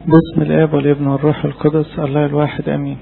باسم الآب والابن والروح القدس الله الواحد أمين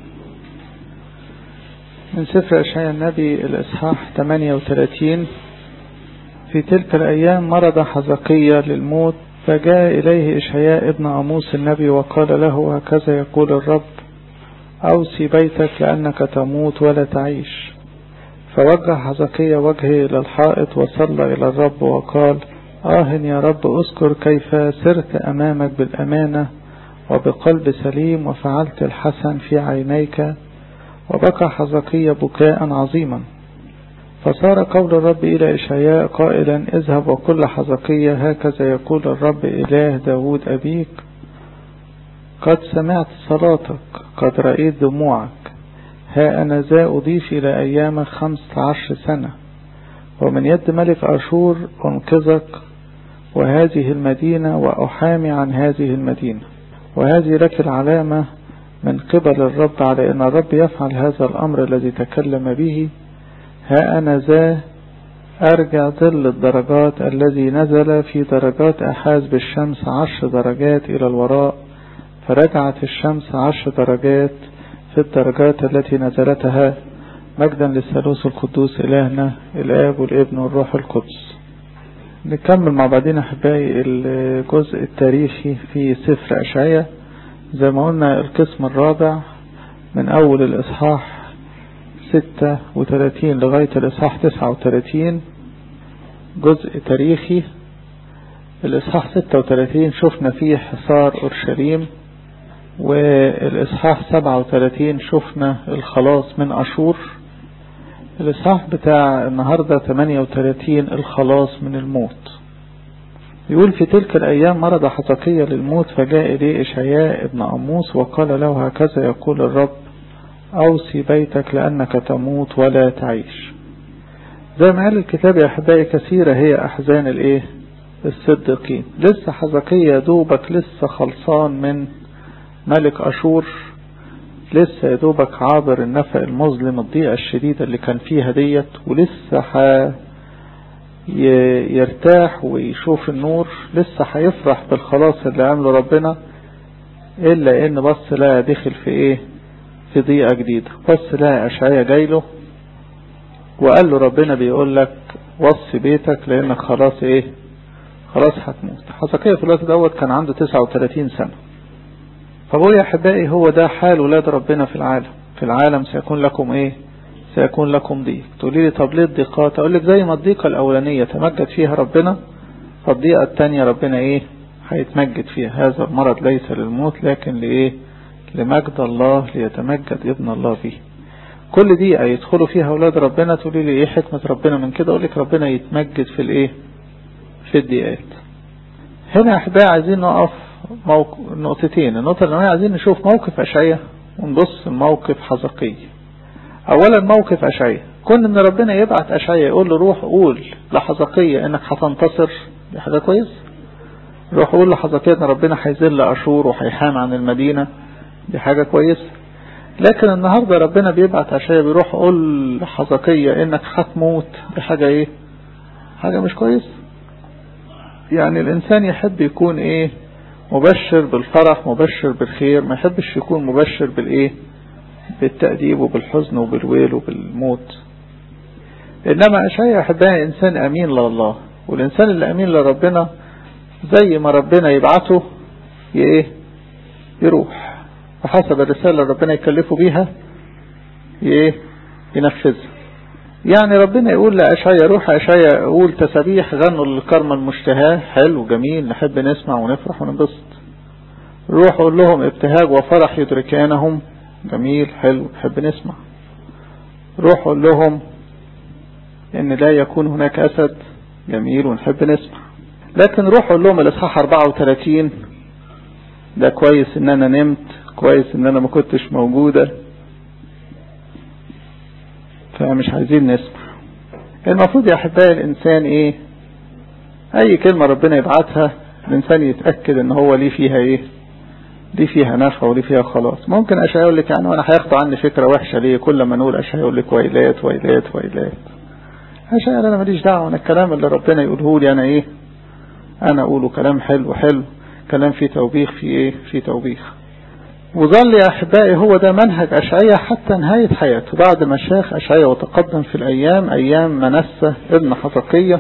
من سفر أشعياء النبي الإصحاح 38 في تلك الأيام مرض حزقية للموت فجاء إليه إشعياء ابن عموس النبي وقال له هكذا يقول الرب أوصي بيتك لأنك تموت ولا تعيش فوجه حزقية وجهه إلى الحائط وصلى إلى الرب وقال آه يا رب أذكر كيف سرت أمامك بالأمانة وبقلب سليم وفعلت الحسن في عينيك وبكى حزقية بكاء عظيما فصار قول الرب إلى إشعياء قائلا اذهب وقل حزقية هكذا يقول الرب إله داود أبيك قد سمعت صلاتك قد رأيت دموعك ها أنا ذا أضيف إلى أيامك خمس عشر سنة ومن يد ملك أشور أنقذك وهذه المدينة وأحامي عن هذه المدينة وهذه لك العلامة من قبل الرب على أن الرب يفعل هذا الأمر الذي تكلم به ها أنا ذا أرجع ظل الدرجات الذي نزل في درجات أحاز بالشمس عشر درجات إلى الوراء فرجعت الشمس عشر درجات في الدرجات التي نزلتها مجدا للثالوث القدوس إلهنا الآب والابن والروح القدس نكمل مع بعضنا أحبائي الجزء التاريخي في سفر أشعية زي ما قلنا القسم الرابع من أول الإصحاح 36 لغاية الإصحاح 39 جزء تاريخي الإصحاح 36 شفنا فيه حصار أورشليم والإصحاح 37 شفنا الخلاص من أشور الإصحاح بتاع النهاردة 38 الخلاص من الموت يقول في تلك الأيام مرض حزقية للموت فجاء إليه إشعياء ابن أموس وقال له هكذا يقول الرب أوصي بيتك لأنك تموت ولا تعيش زي ما قال الكتاب يا أحبائي كثيرة هي أحزان الإيه الصديقين لسه حزقية دوبك لسه خلصان من ملك أشور لسه يا دوبك عابر النفق المظلم الضيقة الشديدة اللي كان فيها ديت ولسه ح... يرتاح ويشوف النور لسه هيفرح بالخلاص اللي عمله ربنا إلا إن بص لا دخل في إيه في ضيقة جديدة بص لا أشعية جايله وقال له ربنا بيقول لك وصي بيتك لأنك خلاص إيه خلاص هتموت حزقية في الوقت دوت كان عنده 39 سنة فبقول يا أحبائي هو ده حال ولاد ربنا في العالم في العالم سيكون لكم إيه سيكون لكم ضيق تقولي لي طب ليه الضيقات أقول لك زي ما الضيقة الأولانية تمجد فيها ربنا فالضيقة الثانية ربنا إيه هيتمجد فيها هذا المرض ليس للموت لكن لإيه لمجد الله ليتمجد ابن الله فيه كل دقيقة يدخلوا فيها أولاد ربنا تقولي لي إيه حكمة ربنا من كده أقول لك ربنا يتمجد في الإيه في الدقيقات هنا أحبائي عايزين نقف موقف نقطتين النقطة الأولانية عايزين نشوف موقف أشعية ونبص موقف حزقية أولا موقف أشعية كون إن ربنا يبعت أشعية يقول له روح قول لحزقية إنك هتنتصر دي حاجة كويس روح قول لحزقية إن ربنا هيذل أشور وهيحام عن المدينة دي حاجة كويس لكن النهاردة ربنا بيبعت أشعية بيروح قول لحزقية إنك هتموت دي حاجة إيه حاجة مش كويس يعني الإنسان يحب يكون إيه مبشر بالفرح مبشر بالخير ما يحبش يكون مبشر بالايه بالتأديب وبالحزن وبالويل وبالموت انما اشعيا احبائي انسان امين لله والانسان اللي امين لربنا زي ما ربنا يبعته ايه يروح بحسب الرسالة اللي ربنا يكلفه بيها ايه ينفذها يعني ربنا يقول لأشعيا روح أشعيا قول تسابيح غنوا للكرمة المشتهاة حلو جميل نحب نسمع ونفرح وننبسط روح قول لهم ابتهاج وفرح يدركانهم جميل حلو نحب نسمع روح قول لهم ان لا يكون هناك أسد جميل ونحب نسمع لكن روح قول لهم الإصحاح 34 ده كويس ان انا نمت كويس ان انا ما كنتش موجودة فمش عايزين نسمع المفروض يا أحبائي الإنسان إيه أي كلمة ربنا يبعتها الإنسان يتأكد إن هو ليه فيها إيه ليه فيها نفع وليه فيها خلاص ممكن أشياء يقول لك يعني وأنا هياخدوا عني فكرة وحشة ليه كل ما نقول أشياء يقول لك ويلات ويلات ويلات أشياء أنا ماليش دعوة أنا الكلام اللي ربنا يقوله لي أنا إيه أنا أقوله كلام حلو حلو كلام فيه توبيخ في ايه في توبيخ وظل يا أحبائي هو ده منهج أشعية حتى نهاية حياته بعد ما شاخ أشعية وتقدم في الأيام أيام منسة ابن حزقية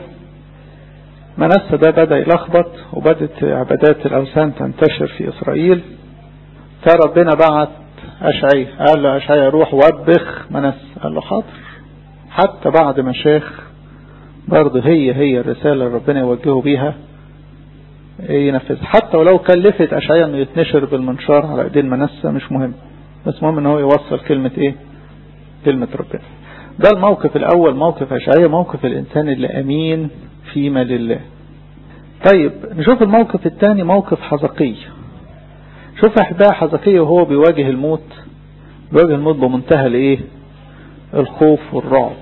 منسة ده بدأ يلخبط وبدت عبادات الأوثان تنتشر في إسرائيل فربنا بعت أشعية قال له أشعية روح وبخ منسة قال له حاضر حتى بعد ما شاخ برضه هي هي الرسالة اللي ربنا يوجهه بيها ينفذ حتى ولو كلفت أشعية انه يتنشر بالمنشار على ايدين منسة مش مهم بس مهم ان هو يوصل كلمة ايه كلمة ربنا ده الموقف الاول موقف أشعية موقف الانسان اللي امين فيما لله طيب نشوف الموقف الثاني موقف حزقية شوف احباء حزقية وهو بيواجه الموت بيواجه الموت بمنتهى الايه الخوف والرعب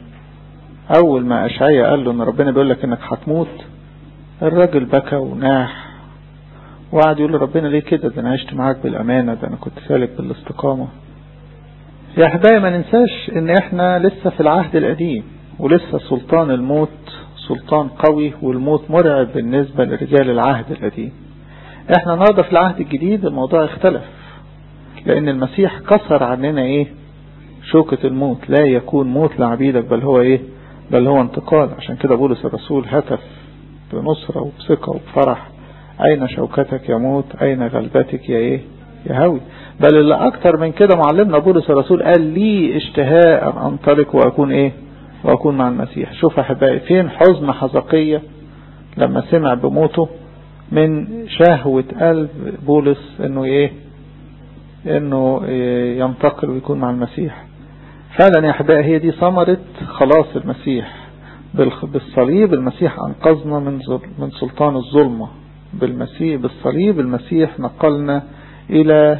اول ما اشعية قال له ان ربنا بيقول لك انك هتموت الراجل بكى وناح وقعد يقول ربنا ليه كده ده انا عشت معاك بالامانة ده انا كنت سالك بالاستقامة يا احبائي ما ننساش ان احنا لسه في العهد القديم ولسه سلطان الموت سلطان قوي والموت مرعب بالنسبة لرجال العهد القديم احنا النهارده في العهد الجديد الموضوع اختلف لان المسيح كسر عننا ايه شوكة الموت لا يكون موت لعبيدك بل هو ايه بل هو انتقال عشان كده بولس الرسول هتف بنصرة وبثقة وبفرح أين شوكتك يا موت أين غلبتك يا إيه يا هوي بل اللي أكتر من كده معلمنا بولس الرسول قال لي اشتهاء أن أنطلق وأكون إيه وأكون مع المسيح شوف أحبائي فين حزن حزقية لما سمع بموته من شهوة قلب بولس انه ايه انه إيه ينتقل ويكون مع المسيح فعلا يا احبائي هي دي ثمرة خلاص المسيح بالصليب المسيح أنقذنا من من سلطان الظلمة بالمسيح بالصليب المسيح نقلنا إلى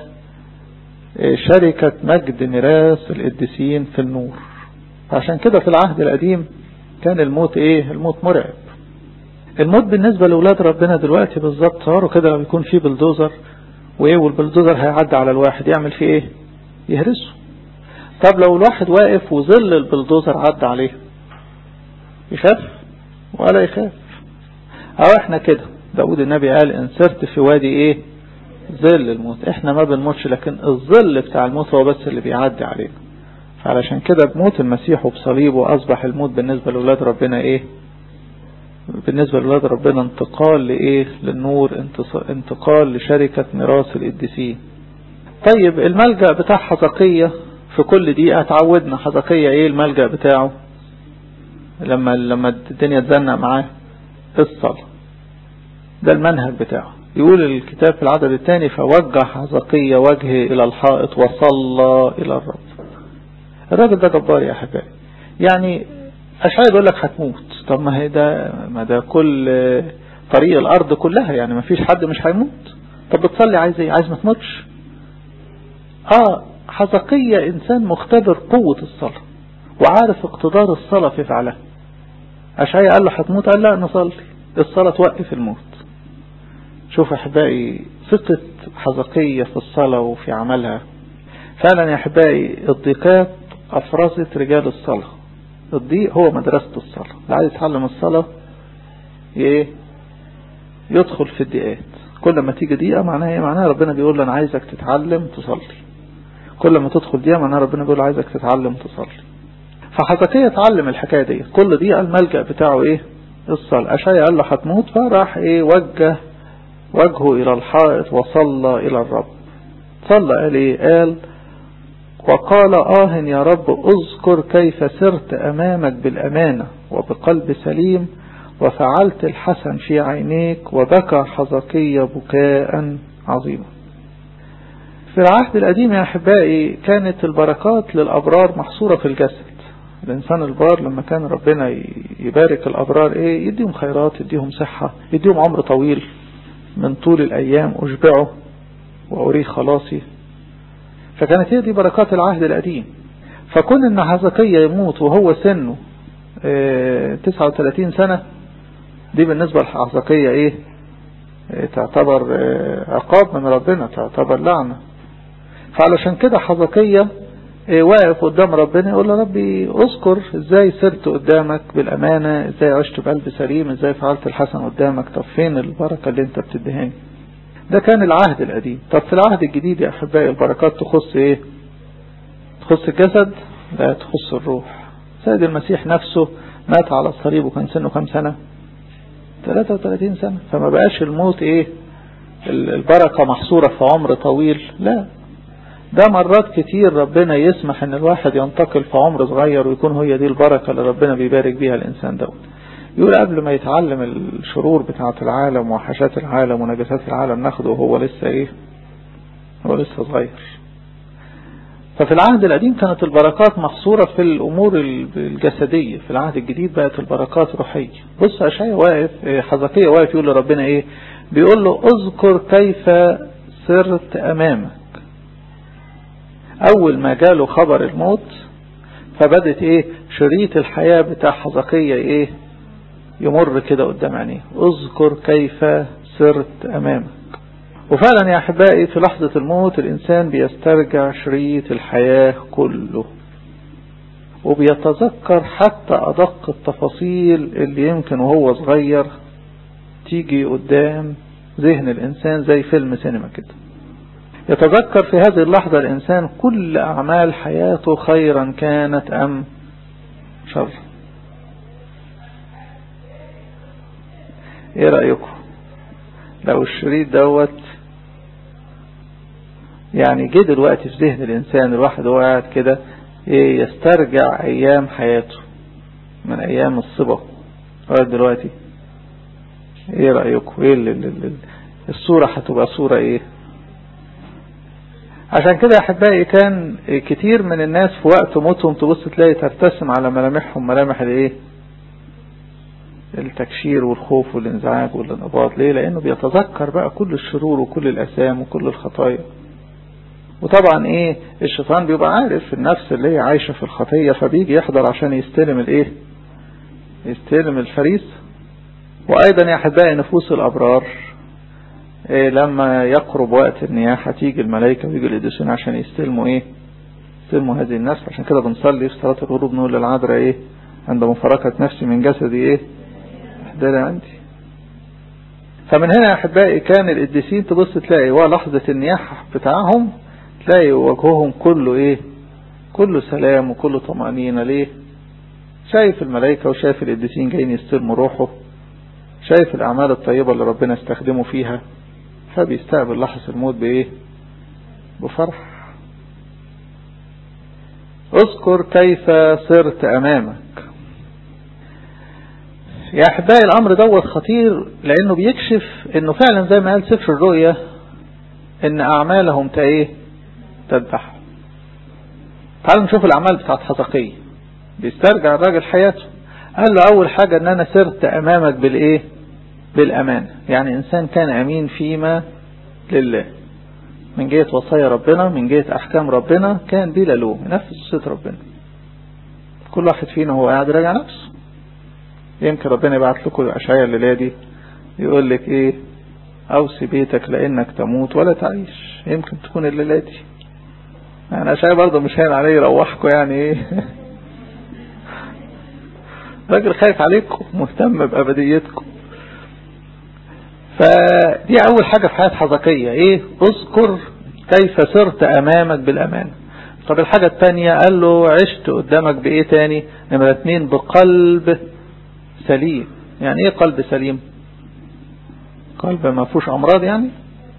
شركة مجد ميراث القديسين في النور عشان كده في العهد القديم كان الموت ايه الموت مرعب الموت بالنسبة لأولاد ربنا دلوقتي بالظبط صاروا كده لما يكون في بلدوزر وايه والبلدوزر هيعدي على الواحد يعمل فيه ايه يهرسه طب لو الواحد واقف وظل البلدوزر عدى عليه يخاف ولا يخاف او احنا كده داود النبي قال ان سرت في وادي ايه ظل الموت احنا ما بنموتش لكن الظل بتاع الموت هو بس اللي بيعدي علينا فعلشان كده بموت المسيح وبصليبه اصبح الموت بالنسبة لأولاد ربنا ايه بالنسبة لأولاد ربنا انتقال لإيه للنور انتقال لشركة ميراث القديسين طيب الملجأ بتاع حزقية في كل دقيقة تعودنا حزقية ايه الملجأ بتاعه لما لما الدنيا تزنق معاه الصلاة ده المنهج بتاعه يقول الكتاب في العدد الثاني فوجه حزقية وجهه إلى الحائط وصلى إلى الرب الراجل ده جبار يا أحبائي يعني أشعار يقول لك هتموت طب ما هي ده ما ده كل طريق الأرض كلها يعني ما فيش حد مش هيموت طب بتصلي عايز ايه عايز ما تموتش اه حزقية إنسان مختبر قوة الصلاة وعارف اقتدار الصلاة في فعلها أشعية قال له هتموت قال لا نصلي الصلاة توقف الموت شوف أحبائي ثقة حزقية في الصلاة وفي عملها فعلا يا أحبائي الضيقات أفرزت رجال الصلاة الضيق هو مدرسة الصلاة اللي عايز يتعلم الصلاة ايه يدخل في الضيقات كل ما تيجي دقيقة معناها ايه معناها ربنا بيقول له انا عايزك تتعلم تصلي كل ما تدخل دقيقة معناها ربنا بيقول له عايزك تتعلم تصلي فحزقية اتعلم الحكاية دي كل دقيقة الملجأ بتاعه ايه الصلاة أشعيا قال له هتموت فراح ايه وجه وجهه إلى الحائط وصلى إلى الرب صلى قال ايه قال وقال آه يا رب اذكر كيف سرت أمامك بالأمانة وبقلب سليم وفعلت الحسن في عينيك وبكى حزقية بكاء عظيما في العهد القديم يا أحبائي كانت البركات للأبرار محصورة في الجسد الإنسان البار لما كان ربنا يبارك الأبرار إيه يديهم خيرات يديهم صحة يديهم عمر طويل من طول الأيام أشبعه وأريه خلاصي فكانت هي دي بركات العهد القديم فكون ان حزقية يموت وهو سنه اه 39 سنة دي بالنسبة لحزقية ايه اه تعتبر اه عقاب من ربنا تعتبر لعنة فعلشان كده حزقية واقف قدام ربنا يقول له ربي اذكر ازاي سرت قدامك بالامانة ازاي عشت بقلب سليم ازاي فعلت الحسن قدامك طب فين البركة اللي انت بتدهاني ده كان العهد القديم طب في العهد الجديد يا أحبائي البركات تخص إيه تخص الجسد لا تخص الروح سيد المسيح نفسه مات على الصليب وكان سنه كم سنة 33 سنة فما بقاش الموت إيه البركة محصورة في عمر طويل لا ده مرات كتير ربنا يسمح ان الواحد ينتقل في عمر صغير ويكون هي دي البركة اللي ربنا بيبارك بيها الانسان دوت يقول قبل ما يتعلم الشرور بتاعة العالم وحشات العالم ونجاسات العالم ناخده وهو لسه ايه هو لسه صغير ففي العهد القديم كانت البركات محصورة في الأمور الجسدية في العهد الجديد بقت البركات روحية بص أشعيا واقف حزقية واقف يقول لربنا إيه بيقول له اذكر كيف سرت أمامك أول ما جاله خبر الموت فبدت إيه شريط الحياة بتاع حزقية إيه يمر كده قدام عينيه اذكر كيف سرت أمامك وفعلا يا أحبائي في لحظة الموت الإنسان بيسترجع شريط الحياة كله وبيتذكر حتى أدق التفاصيل اللي يمكن وهو صغير تيجي قدام ذهن الإنسان زي فيلم سينما كده يتذكر في هذه اللحظة الإنسان كل أعمال حياته خيرا كانت أم شر ايه رأيكم لو الشريط دوت يعني جه دلوقتي في ذهن الإنسان الواحد هو قاعد كده ايه يسترجع أيام حياته من أيام الصبا لغاية دلوقتي ايه رأيكم ايه الصورة هتبقى صورة ايه عشان كده يا احبائي كان كتير من الناس في وقت موتهم تبص تلاقي ترتسم على ملامحهم ملامح الايه التكشير والخوف والانزعاج والانقباض ليه لانه بيتذكر بقى كل الشرور وكل الاسام وكل الخطايا وطبعا ايه الشيطان بيبقى عارف النفس اللي هي عايشة في الخطية فبيجي يحضر عشان يستلم الايه يستلم الفريس وايضا يا احبائي نفوس الابرار إيه لما يقرب وقت النياحة تيجي الملائكة ويجي القديسين عشان يستلموا ايه يستلموا هذه النفس عشان كده بنصلي في صلاة الغروب نقول للعذراء ايه عند مفارقة نفسي من جسدي ايه احضري عندي فمن هنا يا احبائي كان القديسين تبص تلاقي ولحظة النياحة بتاعهم تلاقي وجههم كله ايه كله سلام وكله طمأنينة ليه شايف الملائكة وشايف القديسين جايين يستلموا روحه شايف الأعمال الطيبة اللي ربنا استخدمه فيها فبيستقبل لحظة الموت بإيه بفرح اذكر كيف صرت أمامك يا أحبائي الأمر دوت خطير لأنه بيكشف أنه فعلا زي ما قال سفر الرؤيا أن أعمالهم تأيه تذبح تعالوا نشوف الأعمال بتاعت حزقية بيسترجع الراجل حياته قال له أول حاجة أن أنا سرت أمامك بالإيه بالأمان يعني إنسان كان أمين فيما لله من جهة وصايا ربنا من جهة أحكام ربنا كان بلا لوم ينفذ وصية ربنا كل واحد فينا هو قاعد راجع نفسه يمكن ربنا يبعت لكم الأشعية الليلة دي يقول لك إيه أوصي بيتك لأنك تموت ولا تعيش يمكن تكون الليلة دي يعني أشعية برضه مش هين عليه يروحكم يعني إيه راجل خايف عليكم مهتم بأبديتكم فدي أول حاجة في حياة حزقية إيه اذكر كيف سرت أمامك بالأمان طب الحاجة الثانية قال له عشت قدامك بإيه تاني نمرة اتنين بقلب سليم يعني إيه قلب سليم قلب ما فيهوش أمراض يعني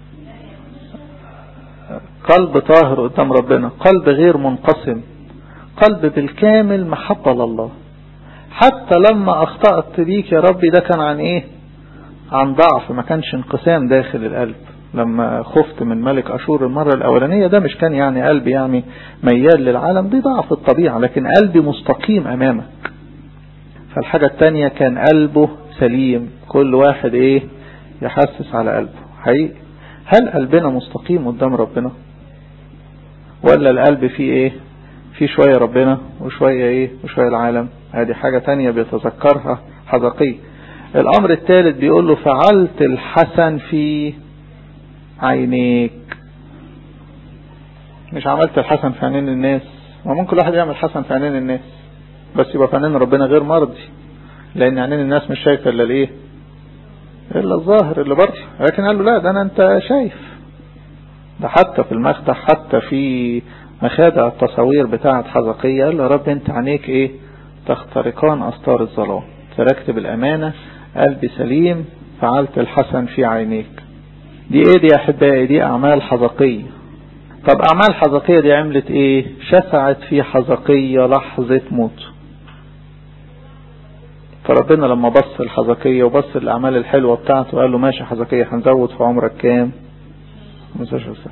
قلب طاهر قدام ربنا قلب غير منقسم قلب بالكامل محبة لله حتى لما أخطأت بيك يا ربي ده كان عن إيه عن ضعف ما كانش انقسام داخل القلب لما خفت من ملك أشور المرة الأولانية ده مش كان يعني قلبي يعني ميال للعالم دي ضعف الطبيعة لكن قلبي مستقيم أمامك فالحاجة التانية كان قلبه سليم كل واحد إيه يحسس على قلبه حقيقي هل قلبنا مستقيم قدام ربنا ولا القلب فيه إيه في شوية ربنا وشوية ايه وشوية العالم هذه حاجة تانية بيتذكرها حزقي الامر الثالث بيقول له فعلت الحسن في عينيك مش عملت الحسن في عينين الناس وممكن الواحد يعمل حسن في عينين الناس بس يبقى في عينين ربنا غير مرضي لان عينين الناس مش شايفة الا الايه إلا الظاهر اللي بره لكن قال له لا ده أنا أنت شايف ده حتى في المخدع حتى في مخادع التصاوير بتاعة حزقية قال له يا رب أنت عينيك إيه تخترقان أستار الظلام تركت بالأمانة قلبي سليم فعلت الحسن في عينيك دي ايه دي يا احبائي دي اعمال حزقية طب اعمال حزقية دي عملت ايه شفعت في حزقية لحظة موت فربنا لما بص الحزقية وبص الاعمال الحلوة بتاعته قال له ماشي حزقية هنزود في عمرك كام 15 سنة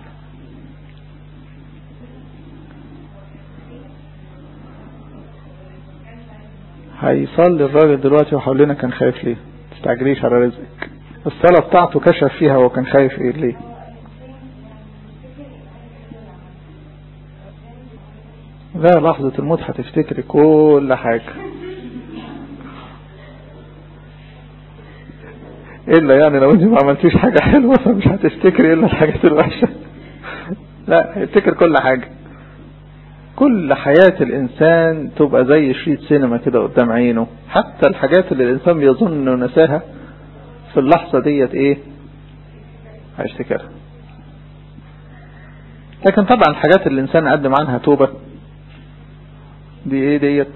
هيصلي الراجل دلوقتي وحول لنا كان خايف ليه تستعجليش على رزقك الصلاة بتاعته كشف فيها هو كان خايف ايه ليه لا لحظة الموت هتفتكري كل حاجة إلا يعني لو انت ما عملتيش حاجة حلوة فمش هتفتكري إلا الحاجات الوحشة لا هيفتكر كل حاجة كل حياة الإنسان تبقى زي شريط سينما كده قدام عينه حتى الحاجات اللي الإنسان بيظن إنه نساها في اللحظة ديت إيه هيفتكرها لكن طبعا الحاجات اللي الإنسان قدم عنها توبة دي إيه ديت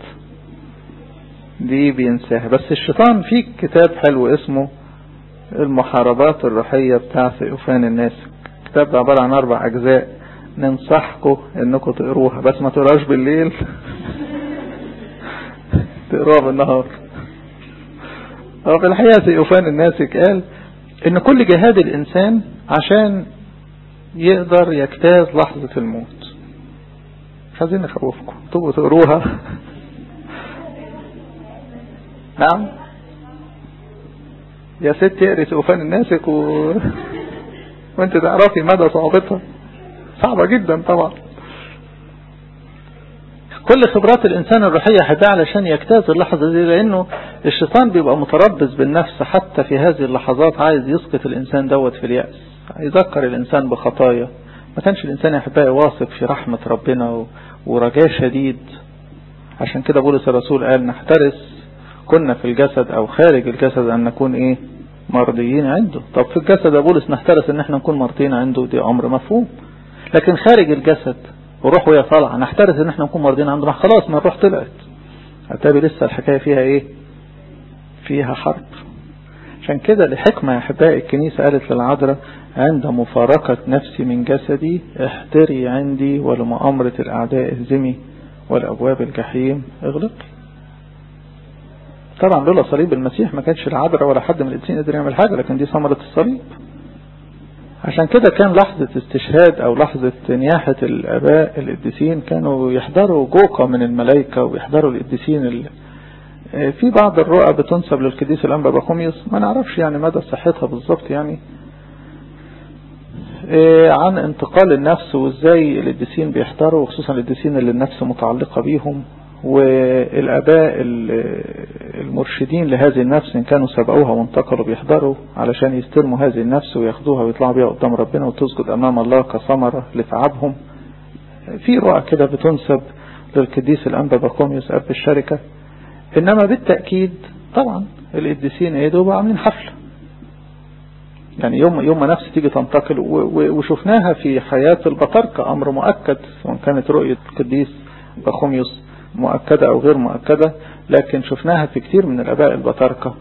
دي بينساها بس الشيطان فيه كتاب حلو اسمه المحاربات الروحية بتاع ثيوفان الناس كتاب عبارة عن أربع أجزاء ننصحكم انكم تقروها بس ما تقراش بالليل تقروها بالنهار هو في الحقيقة سيوفان الناسك قال ان كل جهاد الانسان عشان يقدر يجتاز لحظة الموت مش عايزين نخوفكم تبقوا تقروها نعم يا ست اقري سيوفان الناسك و... وانت تعرفي مدى صعوبتها صعبة جدا طبعا كل خبرات الإنسان الروحية حبها علشان يجتاز اللحظة دي لأنه الشيطان بيبقى متربص بالنفس حتى في هذه اللحظات عايز يسقط الإنسان دوت في اليأس يذكر الإنسان بخطايا ما كانش الإنسان يحبها واثق في رحمة ربنا ورجاء شديد عشان كده بولس الرسول قال نحترس كنا في الجسد أو خارج الجسد أن نكون إيه مرضيين عنده طب في الجسد يا بولس نحترس ان احنا نكون مرضيين عنده دي امر مفهوم لكن خارج الجسد وروح وهي طالعه نحترس ان احنا نكون مرضيين عنده خلاص ما الروح طلعت هتابي لسه الحكايه فيها ايه فيها حرب عشان كده لحكمة يا احبائي الكنيسة قالت للعذراء عند مفارقة نفسي من جسدي احتري عندي ولمؤامرة الأعداء اهزمي والأبواب الجحيم اغلقي طبعا لولا صليب المسيح ما كانش العذراء ولا حد من القديسين قدر يعمل حاجة لكن دي ثمرة الصليب عشان كده كان لحظة استشهاد او لحظة نياحة الاباء القديسين كانوا يحضروا جوقة من الملائكة ويحضروا القديسين اللي في بعض الرؤى بتنسب للقديس الانبا بخوميوس ما نعرفش يعني مدى صحتها بالظبط يعني عن انتقال النفس وازاي القديسين بيحضروا وخصوصا القديسين اللي النفس متعلقة بيهم والاباء المرشدين لهذه النفس ان كانوا سبقوها وانتقلوا بيحضروا علشان يستلموا هذه النفس وياخدوها ويطلعوا بيها قدام ربنا وتسجد امام الله كثمرة لتعبهم في رؤى كده بتنسب للقديس الانبا بقوميوس اب الشركة انما بالتأكيد طبعا القديسين ايه دول عاملين حفلة يعني يوم يوم ما نفس تيجي تنتقل وشفناها في حياة البطاركة امر مؤكد سواء كانت رؤية القديس بخوميوس مؤكدة أو غير مؤكدة لكن شفناها في كتير من الأباء البطاركة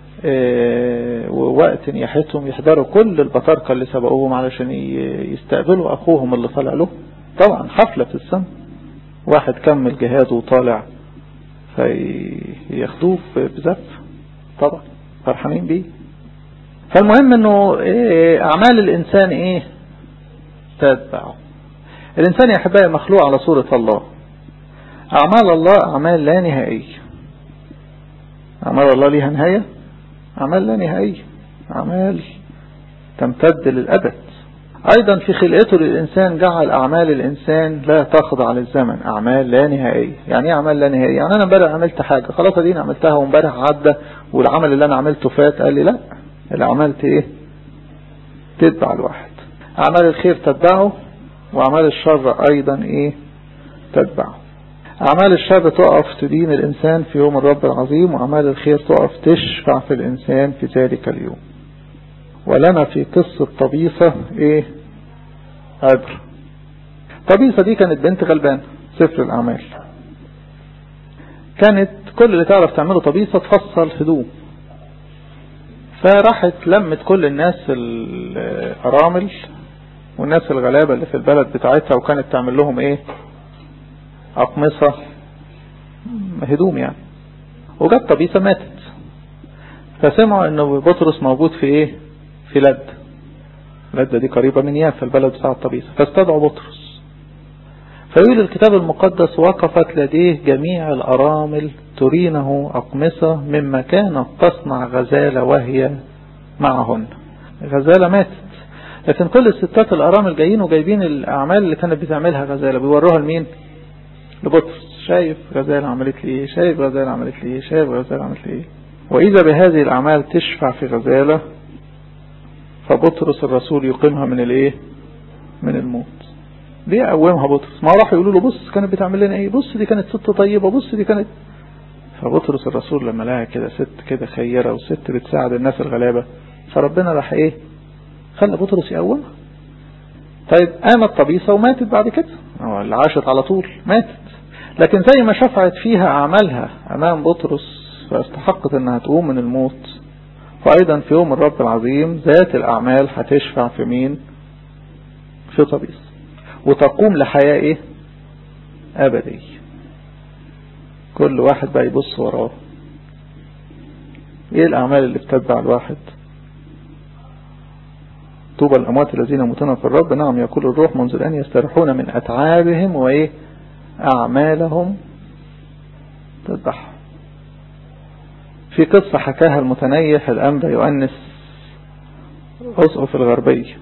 ووقت نياحتهم يحضروا كل البطاركة اللي سبقوهم علشان يستقبلوا أخوهم اللي طلع له طبعا حفلة في السنة واحد كمل جهاده وطالع فياخدوه بزف طبعا فرحانين بيه فالمهم انه اعمال الانسان ايه تتبعه الانسان يا احبائي مخلوق على صورة الله أعمال الله أعمال لا نهائية أعمال الله ليها نهاية أعمال لا نهائية أعمال تمتد للأبد أيضا في خلقته للإنسان جعل أعمال الإنسان لا تخضع للزمن أعمال لا نهائية يعني إيه أعمال لا نهائية يعني أنا امبارح عملت حاجة خلاص دي عملتها وامبارح عدى والعمل اللي أنا عملته فات قال لي لا اللي عملت إيه تتبع الواحد أعمال الخير تتبعه وأعمال الشر أيضا إيه تتبعه أعمال الشر تقف تدين الإنسان في يوم الرب العظيم وأعمال الخير تقف تشفع في الإنسان في ذلك اليوم ولنا في قصة طبيسة ايه عبر طبيسة دي كانت بنت غلبان سفر الأعمال كانت كل اللي تعرف تعمله طبيسة تفصل هدوم فراحت لمت كل الناس الأرامل والناس الغلابة اللي في البلد بتاعتها وكانت تعمل لهم ايه أقمصة هدوم يعني وجت طبيسة ماتت فسمعوا انه بطرس موجود في ايه في لد لد دي قريبة من يافا البلد بتاع طبيسة فاستدعوا بطرس فيقول الكتاب المقدس وقفت لديه جميع الأرامل ترينه أقمصة مما كانت تصنع غزالة وهي معهن غزالة ماتت لكن كل الستات الأرامل جايين وجايبين الأعمال اللي كانت بتعملها غزالة بيوروها لمين لبطرس شايف غزالة عملت لي ايه شايف غزالة عملت لي ايه شايف غزالة عملت لي ايه وإذا بهذه الأعمال تشفع في غزالة فبطرس الرسول يقيمها من الايه من الموت ليه قومها بطرس ما راح يقولوا له بص كانت بتعمل لنا ايه بص دي كانت ست طيبة بص دي كانت فبطرس الرسول لما لها كده ست كده خيرة وست بتساعد الناس الغلابة فربنا راح ايه خلى بطرس يقومها طيب قامت طبيسة وماتت بعد كده اللي عاشت على طول ماتت لكن زي ما شفعت فيها أعمالها أمام بطرس فاستحقت أنها تقوم من الموت وأيضا في يوم الرب العظيم ذات الأعمال هتشفع في مين في طبيس وتقوم لحياة إيه أبدي كل واحد بقى يبص وراه إيه الأعمال اللي بتتبع الواحد طوبى الأموات الذين يموتون في الرب نعم يقول الروح منذ الآن يستريحون من أتعابهم وإيه أعمالهم تذبحهم في قصة حكاها المتنيح الأنبا يؤنس أسقف الغربية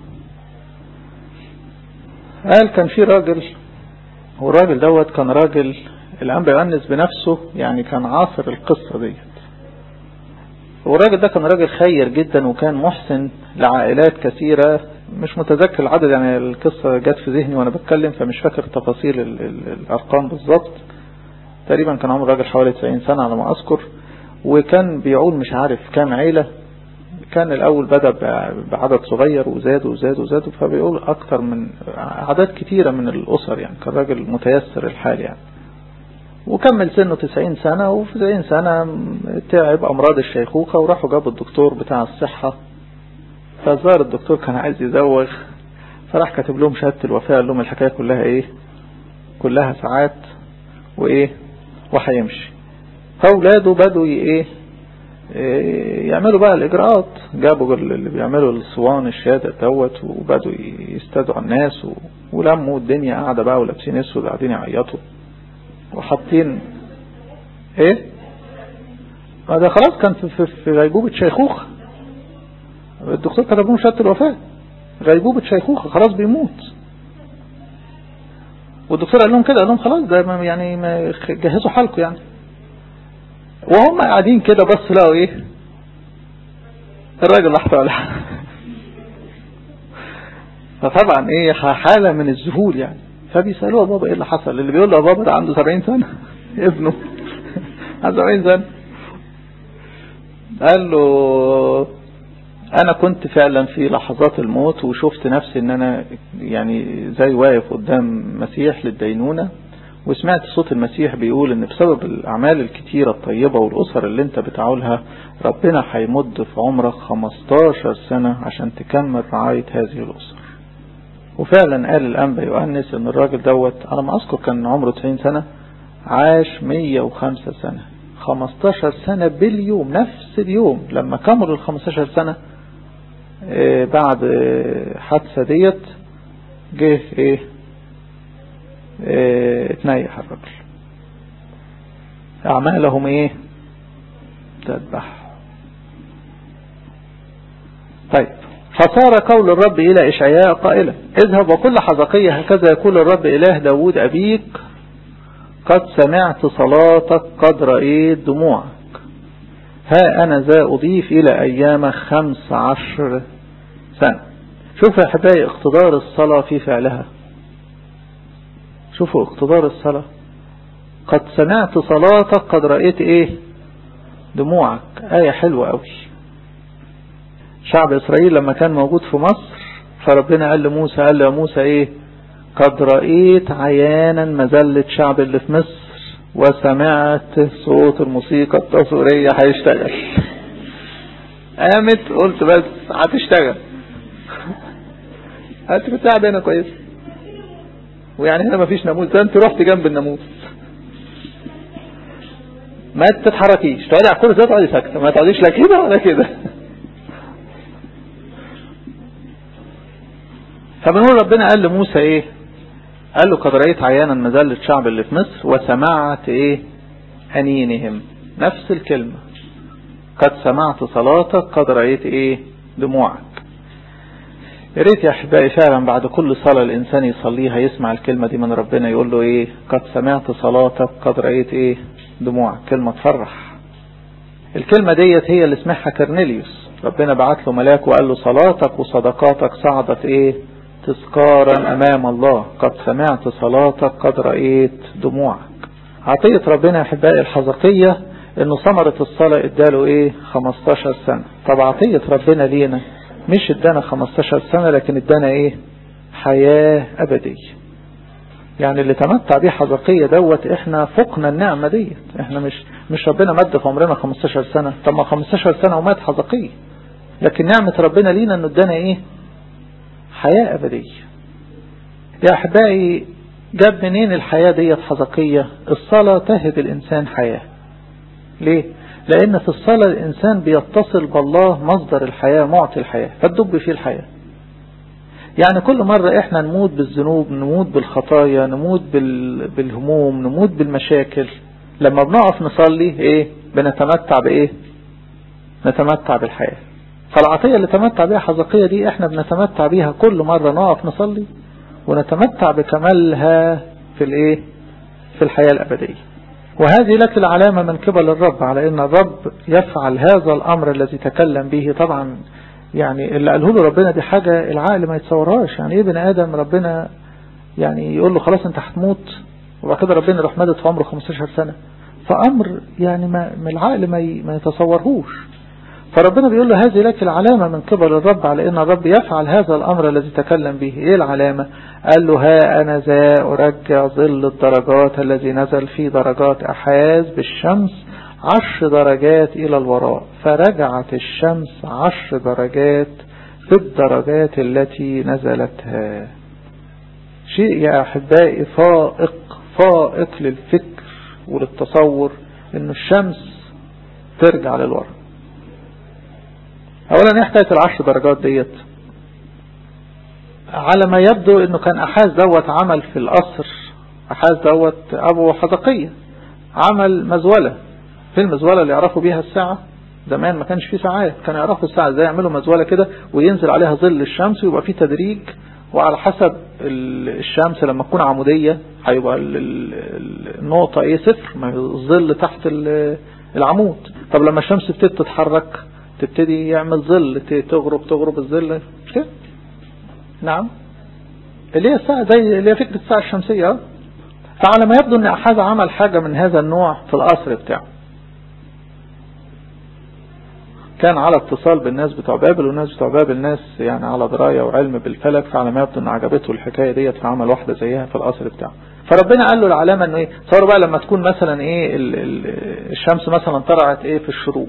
قال كان في راجل والراجل دوت كان راجل الأنبا يؤنس بنفسه يعني كان عاصر القصة ديت والراجل ده كان راجل خير جدا وكان محسن لعائلات كثيرة مش متذكر العدد يعني القصة جت في ذهني وانا بتكلم فمش فاكر تفاصيل ال ال الارقام بالظبط تقريبا كان عمر الراجل حوالي 90 سنة على ما اذكر وكان بيعول مش عارف كام عيلة كان الاول بدأ بعدد صغير وزاد وزاد وزاد فبيقول اكتر من اعداد كتيرة من الاسر يعني كان راجل متيسر الحال يعني وكمل سنه 90 سنة وفي 90 سنة تعب امراض الشيخوخة وراحوا جابوا الدكتور بتاع الصحة فالظاهر الدكتور كان عايز يزوغ فراح كاتب لهم شهادة الوفاة قال لهم الحكاية كلها ايه كلها ساعات وايه وهيمشي فاولاده بدوا ايه يعملوا بقى الاجراءات جابوا اللي بيعملوا الصوان الشهادة دوت وبدوا يستدعوا الناس ولموا الدنيا قاعدة بقى ولابسين اسود قاعدين يعيطوا وحاطين ايه ما ده خلاص كان في, في غيبوبة شيخوخة الدكتور كتب لهم شهادة الوفاة غيبوبة شيخوخة خلاص بيموت والدكتور قال لهم كده قال لهم خلاص ده يعني ما جهزوا حالكم يعني وهم قاعدين كده بس لقوا ايه الراجل راح طالع فطبعا ايه حالة من الذهول يعني فبيسألوه بابا ايه اللي حصل اللي بيقول له بابا ده عنده 70 سنة ابنه عنده 70 سنة قال له انا كنت فعلا في لحظات الموت وشفت نفسي ان انا يعني زي واقف قدام مسيح للدينونة وسمعت صوت المسيح بيقول ان بسبب الاعمال الكتيرة الطيبة والاسر اللي انت بتعولها ربنا هيمد في عمرك 15 سنة عشان تكمل رعاية هذه الاسر وفعلا قال الانبا يؤنس ان الراجل دوت على ما اذكر كان عمره 90 سنة عاش 105 سنة 15 سنة باليوم نفس اليوم لما كملوا ال 15 سنة بعد حادثة ديت جه ايه اتنيح الرجل اعمالهم ايه تذبح طيب فصار قول الرب الى اشعياء قائلا اذهب وكل حزقية هكذا يقول الرب اله داود ابيك قد سمعت صلاتك قد رأيت دموعك ها أنا ذا أضيف إلى أيام خمس عشر سنة شوف يا أحبائي اقتدار الصلاة في فعلها شوفوا اقتدار الصلاة قد سمعت صلاتك قد رأيت ايه دموعك آية حلوة قوي شعب إسرائيل لما كان موجود في مصر فربنا قال لموسى قال له يا موسى ايه قد رأيت عيانا مذلة شعب اللي في مصر وسمعت صوت الموسيقى التصويرية هيشتغل قامت قلت بس هتشتغل انت كنت قاعد هنا كويس ويعني هنا مفيش ناموس ده انت رحت جنب الناموس ما تتحركيش تقعدي على الكرسي تقعدي ساكته ما تقعديش لا كده ولا كده فبنقول ربنا قال لموسى ايه قال له قد رأيت عيانا مذلة شعب اللي في مصر وسمعت ايه أنينهم نفس الكلمة قد سمعت صلاتك قد رأيت ايه دموعك يا ريت يا احبائي فعلا بعد كل صلاة الانسان يصليها يسمع الكلمة دي من ربنا يقول له ايه قد سمعت صلاتك قد رأيت ايه دموعك كلمة تفرح الكلمة ديت هي اللي سمعها كرنيليوس ربنا بعت له ملاك وقال له صلاتك وصدقاتك صعدت ايه تذكارا امام الله قد سمعت صلاتك قد رأيت دموعك عطية ربنا يا احبائي الحزقية انه ثمرة الصلاة اداله ايه 15 سنة طب عطية ربنا لينا مش ادانا 15 سنة لكن ادانا ايه حياة ابدية يعني اللي تمتع بيه حزقية دوت احنا فقنا النعمة ديت احنا مش مش ربنا مد في عمرنا 15 سنة طب ما 15 سنة ومات حزقية لكن نعمة ربنا لينا انه ادانا ايه حياة ابدية يا احبائي جاب منين الحياة ديت حزقية الصلاة تهب الانسان حياة ليه لان في الصلاة الانسان بيتصل بالله مصدر الحياة معطي الحياة فتدب فيه الحياة يعني كل مرة احنا نموت بالذنوب نموت بالخطايا نموت بال... بالهموم نموت بالمشاكل لما بنقف نصلي ايه بنتمتع بايه نتمتع بالحياة فالعطية اللي تمتع بها حزقية دي احنا بنتمتع بيها كل مرة نقف نصلي ونتمتع بكمالها في الايه في الحياة الابدية وهذه لك العلامة من قبل الرب على ان الرب يفعل هذا الامر الذي تكلم به طبعا يعني اللي قاله له ربنا دي حاجة العقل ما يتصورهاش يعني ايه بني ادم ربنا يعني يقول له خلاص انت هتموت وبعد كده ربنا يروح مدد في عمره 15 سنة فامر يعني ما من العقل ما ما يتصورهوش فربنا بيقول له هذه لك العلامة من قبل الرب على ان الرب يفعل هذا الامر الذي تكلم به ايه العلامة قال له ها انا ذا ارجع ظل الدرجات الذي نزل في درجات احاز بالشمس عشر درجات الى الوراء فرجعت الشمس عشر درجات في الدرجات التي نزلتها شيء يا احبائي فائق فائق للفكر وللتصور ان الشمس ترجع للوراء اولا ايه حكايه العشر درجات ديت على ما يبدو انه كان احاز دوت عمل في القصر احاز دوت ابو حزقية عمل مزولة في المزولة اللي يعرفوا بيها الساعة زمان ما كانش فيه ساعات كانوا يعرفوا الساعة ازاي يعملوا مزولة كده وينزل عليها ظل الشمس ويبقى فيه تدريج وعلى حسب الشمس لما تكون عمودية هيبقى النقطة ايه صفر ما الظل تحت العمود طب لما الشمس بتبتدي تتحرك تبتدي يعمل ظل تغرب تغرب الظل مش كده نعم اللي هي الساعة زي اللي هي فكرة الساعة الشمسية فعلى ما يبدو ان احد عمل حاجة من هذا النوع في القصر بتاعه كان على اتصال بالناس بتوع بابل والناس بتوع بابل ناس يعني على دراية وعلم بالفلك فعلى ما يبدو ان عجبته الحكاية ديت فعمل واحدة زيها في القصر بتاعه فربنا قال له العلامة انه ايه صاروا بقى لما تكون مثلا ايه ال ال الشمس مثلا طلعت ايه في الشروق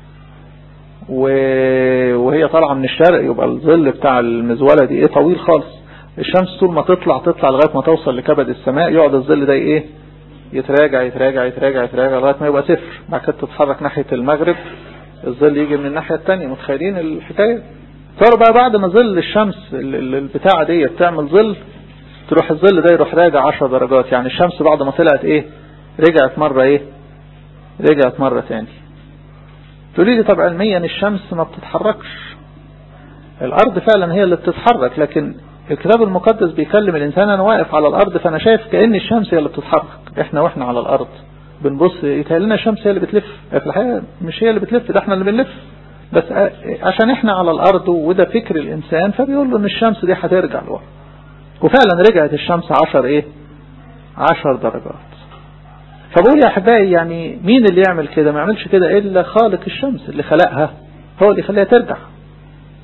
وهي طالعة من الشرق يبقى الظل بتاع المزولة دي ايه طويل خالص الشمس طول ما تطلع تطلع لغاية ما توصل لكبد السماء يقعد الظل ده ايه يتراجع يتراجع يتراجع يتراجع لغاية ما يبقى صفر بعد كده تتحرك ناحية المغرب الظل يجي من الناحية التانية متخيلين الحكاية صاروا بقى بعد ما ظل الشمس البتاعة دي تعمل ظل تروح الظل ده يروح راجع 10 درجات يعني الشمس بعد ما طلعت ايه رجعت مرة ايه رجعت مرة تاني تقولي لي طب علميا الشمس ما بتتحركش الارض فعلا هي اللي بتتحرك لكن الكتاب المقدس بيكلم الانسان انا واقف على الارض فانا شايف كأن الشمس هي اللي بتتحرك احنا واحنا على الارض بنبص يتهيأ لنا الشمس هي اللي بتلف في الحقيقة مش هي اللي بتلف ده احنا اللي بنلف بس عشان احنا على الارض وده فكر الانسان فبيقول له ان الشمس دي هترجع لورا وفعلا رجعت الشمس عشر ايه عشر درجات فبقول يا احبائي يعني مين اللي يعمل كده ما يعملش كده الا خالق الشمس اللي خلقها هو اللي يخليها ترجع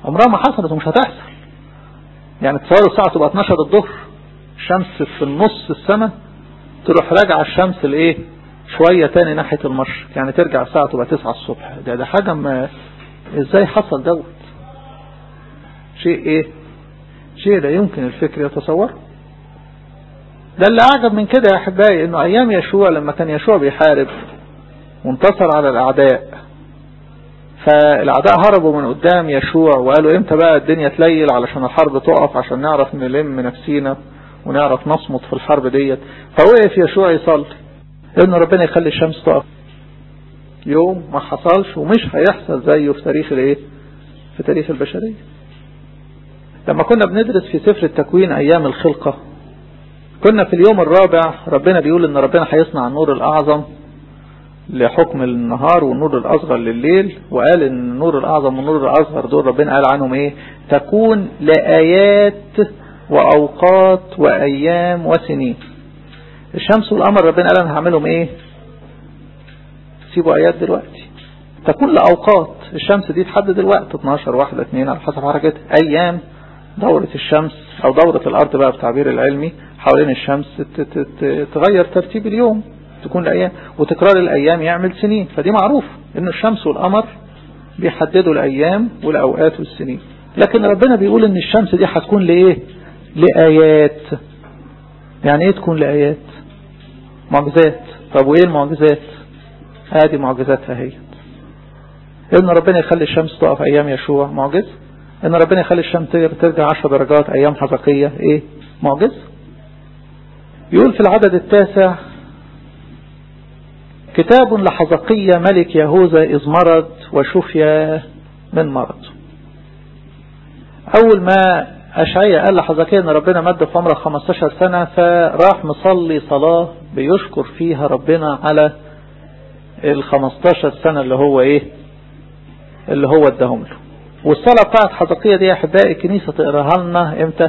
عمرها ما حصلت ومش هتحصل يعني تصوروا الساعة تبقى 12 الظهر الشمس في النص السماء تروح راجعة الشمس الايه شوية تاني ناحية المشرق يعني ترجع الساعة تبقى 9 الصبح ده ده حاجة ما ازاي حصل دوت شيء ايه شيء لا يمكن الفكر يتصوره ده اللي اعجب من كده يا احبائي انه ايام يشوع لما كان يشوع بيحارب وانتصر على الاعداء فالاعداء هربوا من قدام يشوع وقالوا امتى بقى الدنيا تليل علشان الحرب تقف عشان نعرف نلم نفسينا ونعرف نصمت في الحرب ديت فوقف يشوع يصلي ان ربنا يخلي الشمس تقف يوم ما حصلش ومش هيحصل زيه في تاريخ الايه في تاريخ البشرية لما كنا بندرس في سفر التكوين ايام الخلقة كنا في اليوم الرابع ربنا بيقول ان ربنا هيصنع النور الاعظم لحكم النهار والنور الاصغر لليل وقال ان النور الاعظم والنور الاصغر دول ربنا قال عنهم ايه تكون لآيات واوقات وايام وسنين الشمس والقمر ربنا قال انا هعملهم ايه سيبوا ايات دلوقتي تكون لأوقات الشمس دي تحدد الوقت 12 واحدة اثنين على حسب حركتها ايام دورة الشمس او دورة الارض بقى بتعبير العلمي حوالين الشمس تغير ترتيب اليوم تكون الايام وتكرار الايام يعمل سنين فدي معروف ان الشمس والقمر بيحددوا الايام والاوقات والسنين لكن ربنا بيقول ان الشمس دي هتكون لايه لآيات يعني ايه تكون لآيات معجزات طب وايه المعجزات ادي معجزاتها هي ان ربنا يخلي الشمس تقف ايام يشوع معجز ان ربنا يخلي الشمس ترجع 10 درجات ايام حزقية ايه معجز يقول في العدد التاسع كتاب لحزقية ملك يهوذا إذ مرض وشفي من مرض أول ما أشعية قال لحزقية أن ربنا مد في عمره 15 سنة فراح مصلي صلاة بيشكر فيها ربنا على ال 15 سنة اللي هو إيه اللي هو اداهم له والصلاة بتاعت حزقية دي يا أحبائي الكنيسة تقراها لنا إمتى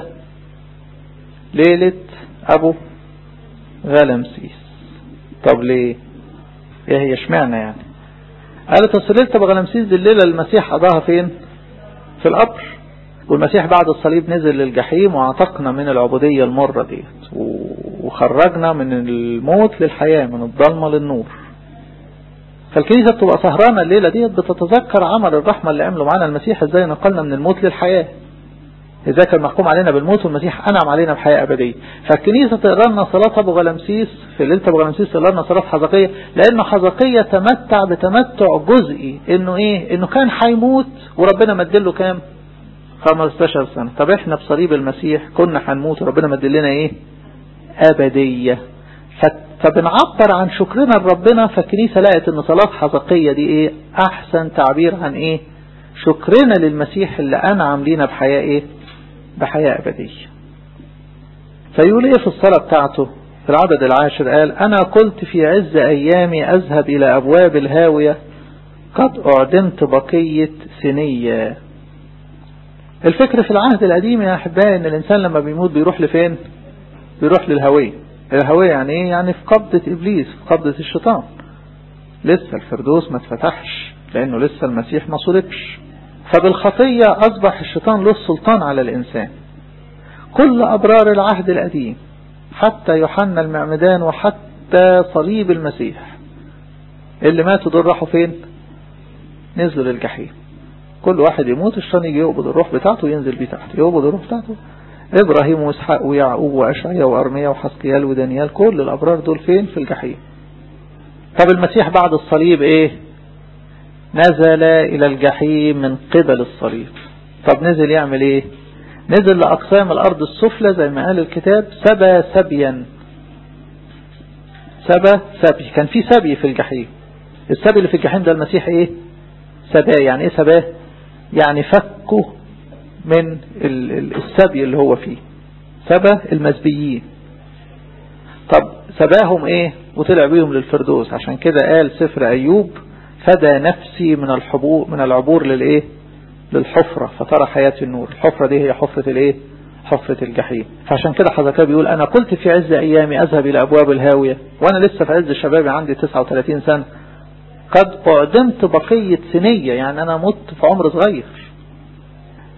ليلة أبو غلمسيس طب ليه ايه هي اشمعنى يعني قالت اصل ليله ابو غلمسيس دي الليله المسيح قضاها فين في القبر والمسيح بعد الصليب نزل للجحيم وعتقنا من العبودية المرة ديت وخرجنا من الموت للحياة من الظلمة للنور فالكنيسة بتبقى سهرانة الليلة ديت بتتذكر عمل الرحمة اللي عمله معنا المسيح ازاي نقلنا من الموت للحياة ازاي كان محكوم علينا بالموت والمسيح انعم علينا بحياة ابدية فالكنيسة تقرا لنا صلاة ابو غلمسيس في ليلة ابو غلمسيس تقرا لنا صلاة حزقية لانه حزقية تمتع بتمتع جزئي انه ايه انه كان هيموت وربنا مدله كام 15 سنة طب احنا بصليب المسيح كنا هنموت وربنا مدلنا ايه ابدية فبنعبر عن شكرنا لربنا فالكنيسة لقت ان صلاة حزقية دي ايه احسن تعبير عن ايه شكرنا للمسيح اللي انعم لينا بحياة ايه بحياة أبدية فيقول ايه في الصلاة بتاعته في العدد العاشر قال أنا قلت في عز أيامي أذهب إلى أبواب الهاوية قد أعدمت بقية سنية الفكر في العهد القديم يا أحبائي أن الإنسان لما بيموت بيروح لفين بيروح للهوية الهوية يعني ايه يعني في قبضة إبليس في قبضة الشيطان لسه الفردوس ما اتفتحش لأنه لسه المسيح ما صلبش فبالخطية أصبح الشيطان له السلطان على الإنسان كل أبرار العهد القديم حتى يوحنا المعمدان وحتى صليب المسيح اللي ماتوا دول راحوا فين نزلوا للجحيم كل واحد يموت الشيطان يجي يقبض الروح بتاعته وينزل بيه تحت يقبض الروح بتاعته إبراهيم وإسحاق ويعقوب وأشعيا وأرميا وحسقيال ودانيال كل الأبرار دول فين في الجحيم طب المسيح بعد الصليب إيه نزل إلى الجحيم من قبل الصليب طب نزل يعمل إيه نزل لأقسام الأرض السفلى زي ما قال الكتاب سبى سبيا سبى سبي كان في سبي في الجحيم السبي اللي في الجحيم ده المسيح إيه سباه يعني إيه سباه يعني فكه من السبي اللي هو فيه سبى المزبيين طب سباهم ايه وطلع بيهم للفردوس عشان كده قال سفر ايوب فدى نفسي من الحبور من العبور للايه للحفرة فترى حياة النور الحفرة دي هي حفرة الايه حفرة الجحيم فعشان كده حزكاه بيقول انا قلت في عز ايامي اذهب الى ابواب الهاوية وانا لسه في عز شبابي عندي 39 سنة قد اعدمت بقية سنية يعني انا مت في عمر صغير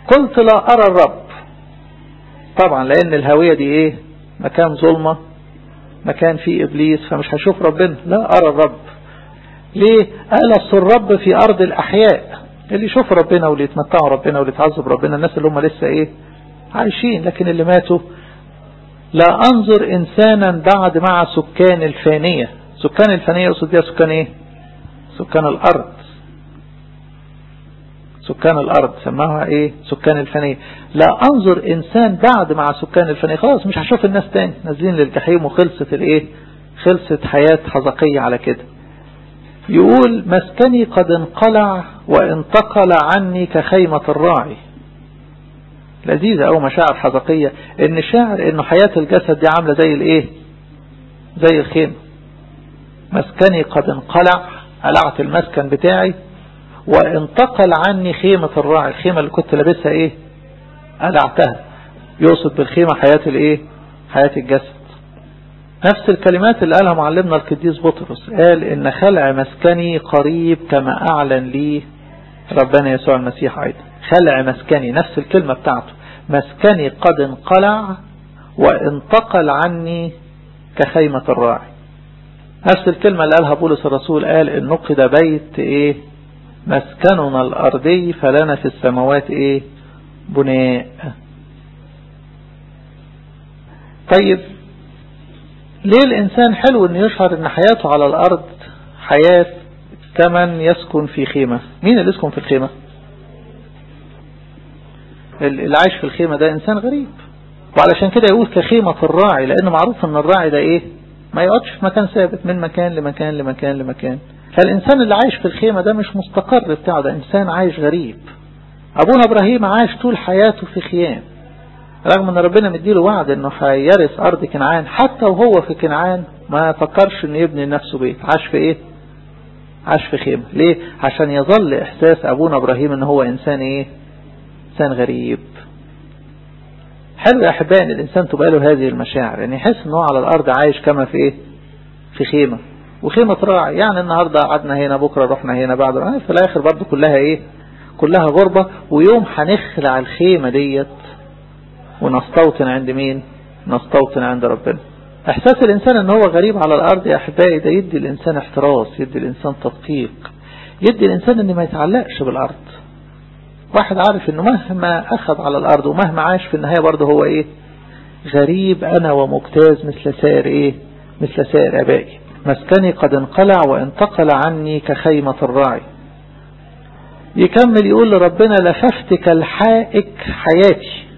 قلت لا أرى الرب طبعا لأن الهوية دي إيه مكان ظلمة مكان فيه إبليس فمش هشوف ربنا لا أرى الرب ليه قال أصل الرب في أرض الأحياء اللي يشوف ربنا واللي يتمتعوا ربنا واللي يتعذب ربنا الناس اللي هم لسه إيه عايشين لكن اللي ماتوا لا أنظر إنسانا بعد مع سكان الفانية سكان الفانية يقصد بيها سكان إيه سكان الأرض سكان الأرض سماها إيه سكان الفانية لا أنظر إنسان بعد مع سكان الفانية خلاص مش هشوف الناس تاني نازلين للجحيم وخلصت الإيه خلصت حياة حزقية على كده يقول مسكني قد انقلع وانتقل عني كخيمة الراعي لذيذة أو مشاعر حزقية إن شاعر إنه حياة الجسد دي عاملة زي الإيه زي الخيمة مسكني قد انقلع قلعت المسكن بتاعي وانتقل عني خيمة الراعي الخيمة اللي كنت لابسها إيه قلعتها يقصد بالخيمة حياة الإيه حياة الجسد نفس الكلمات اللي قالها معلمنا القديس بطرس قال إن خلع مسكني قريب كما أعلن لي ربنا يسوع المسيح أيضا خلع مسكني نفس الكلمة بتاعته مسكني قد انقلع وانتقل عني كخيمة الراعي نفس الكلمة اللي قالها بولس الرسول قال إن نقد بيت إيه مسكننا الأرضي فلنا في السماوات إيه بناء طيب ليه الإنسان حلو أن يشعر أن حياته على الأرض حياة كمن يسكن في خيمة مين اللي يسكن في الخيمة اللي عايش في الخيمة ده إنسان غريب وعلشان كده يقول كخيمة الراعي لأنه معروف أن الراعي ده إيه ما يقعدش في مكان ثابت من مكان لمكان لمكان لمكان فالإنسان اللي عايش في الخيمة ده مش مستقر بتاعه ده إنسان عايش غريب أبونا إبراهيم عاش طول حياته في خيام رغم ان ربنا مديله وعد انه هيرث ارض كنعان حتى وهو في كنعان ما فكرش انه يبني لنفسه بيت عاش في ايه عاش في خيمة ليه عشان يظل احساس ابونا ابراهيم ان هو انسان ايه انسان غريب حلو يا احبائي ان الانسان تبقى له هذه المشاعر يعني يحس ان هو على الارض عايش كما في ايه في خيمة وخيمة راعي يعني النهاردة قعدنا هنا بكرة رحنا هنا بعد في الاخر برضه كلها ايه كلها غربة ويوم هنخلع الخيمة ديت ونستوطن عند مين نستوطن عند ربنا احساس الانسان ان هو غريب على الارض يا احبائي ده يدي الانسان احتراس يدي الانسان تدقيق يدي الانسان ان ما يتعلقش بالارض واحد عارف انه مهما اخذ على الارض ومهما عاش في النهاية برضه هو ايه غريب انا ومجتاز مثل سائر ايه مثل سائر ابائي مسكني قد انقلع وانتقل عني كخيمة الراعي يكمل يقول لربنا لففت كالحائك حياتي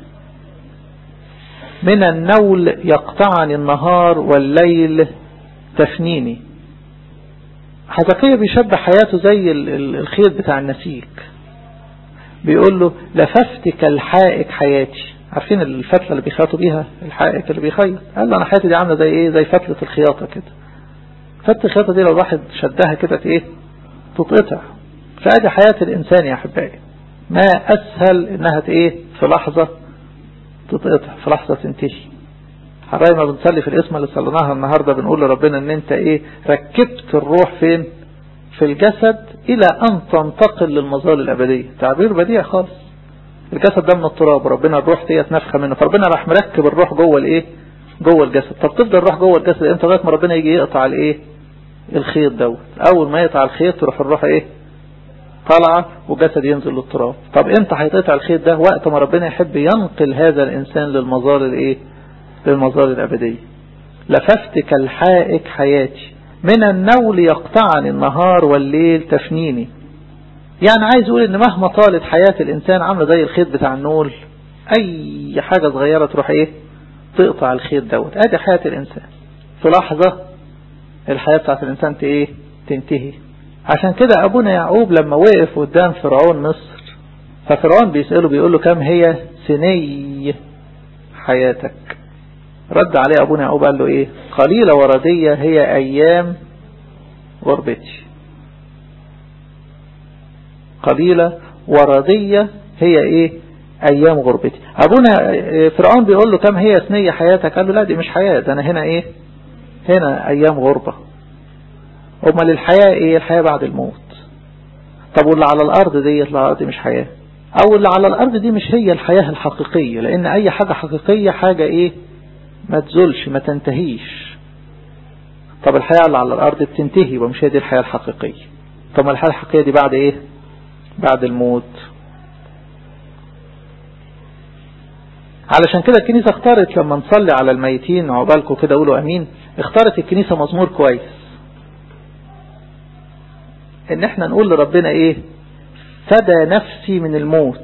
من النول يقطعني النهار والليل تفنيني حزقية بيشبه حياته زي الخيط بتاع النسيج بيقول له لففت كالحائك حياتي عارفين الفتلة اللي بيخيطوا بيها الحائك اللي بيخيط قال له انا حياتي دي عاملة زي ايه زي فتلة الخياطة كده فتلة الخياطة دي لو الواحد شدها كده ايه تتقطع فادي حياة الانسان يا احبائي ما اسهل انها ايه في لحظة تتقطع في لحظة تنتهي حبايب ما بنصلي في الاسم اللي صليناها النهاردة بنقول لربنا ان انت ايه ركبت الروح فين في الجسد الى ان تنتقل للمظال الابدية تعبير بديع خالص الجسد ده من التراب وربنا الروح ديت نفخه منه فربنا راح مركب الروح جوه الايه جوه الجسد طب تفضل الروح جوه الجسد امتى لغايه ما ربنا يجي يقطع الايه الخيط دوت اول ما يقطع الخيط تروح الروح ايه طالعة وجسد ينزل للتراب طب امتى هيتقطع الخيط ده وقت ما ربنا يحب ينقل هذا الانسان للمظال الايه للمظال الابدية لففت كالحائك حياتي من النول يقطعني النهار والليل تفنيني يعني عايز يقول ان مهما طالت حياة الانسان عاملة زي الخيط بتاع النول اي حاجة صغيرة تروح ايه تقطع الخيط دوت ادي حياة الانسان في لحظة الحياة بتاعت الانسان ايه تنتهي عشان كده ابونا يعقوب لما وقف قدام فرعون مصر ففرعون بيسأله بيقول له كم هي سني حياتك رد عليه ابونا يعقوب قال له ايه قليلة وردية هي ايام غربتي قليلة وردية هي ايه ايام غربتي ابونا فرعون بيقول له كم هي سنية حياتك قال له لا دي مش حياة ده انا هنا ايه هنا ايام غربة امال الحياة ايه الحياة بعد الموت طب واللي على الارض ديت الارض مش حياة او اللي على الارض دي مش هي الحياة الحقيقية لان اي حاجة حقيقية حاجة ايه ما تزولش ما تنتهيش طب الحياة اللي على الارض بتنتهي يبقى مش هي دي الحياة الحقيقية طب ما الحياة الحقيقية دي بعد ايه بعد الموت علشان كده الكنيسة اختارت لما نصلي على الميتين عقبالكم كده قولوا امين اختارت الكنيسة مزمور كويس ان احنا نقول لربنا ايه فدى نفسي من الموت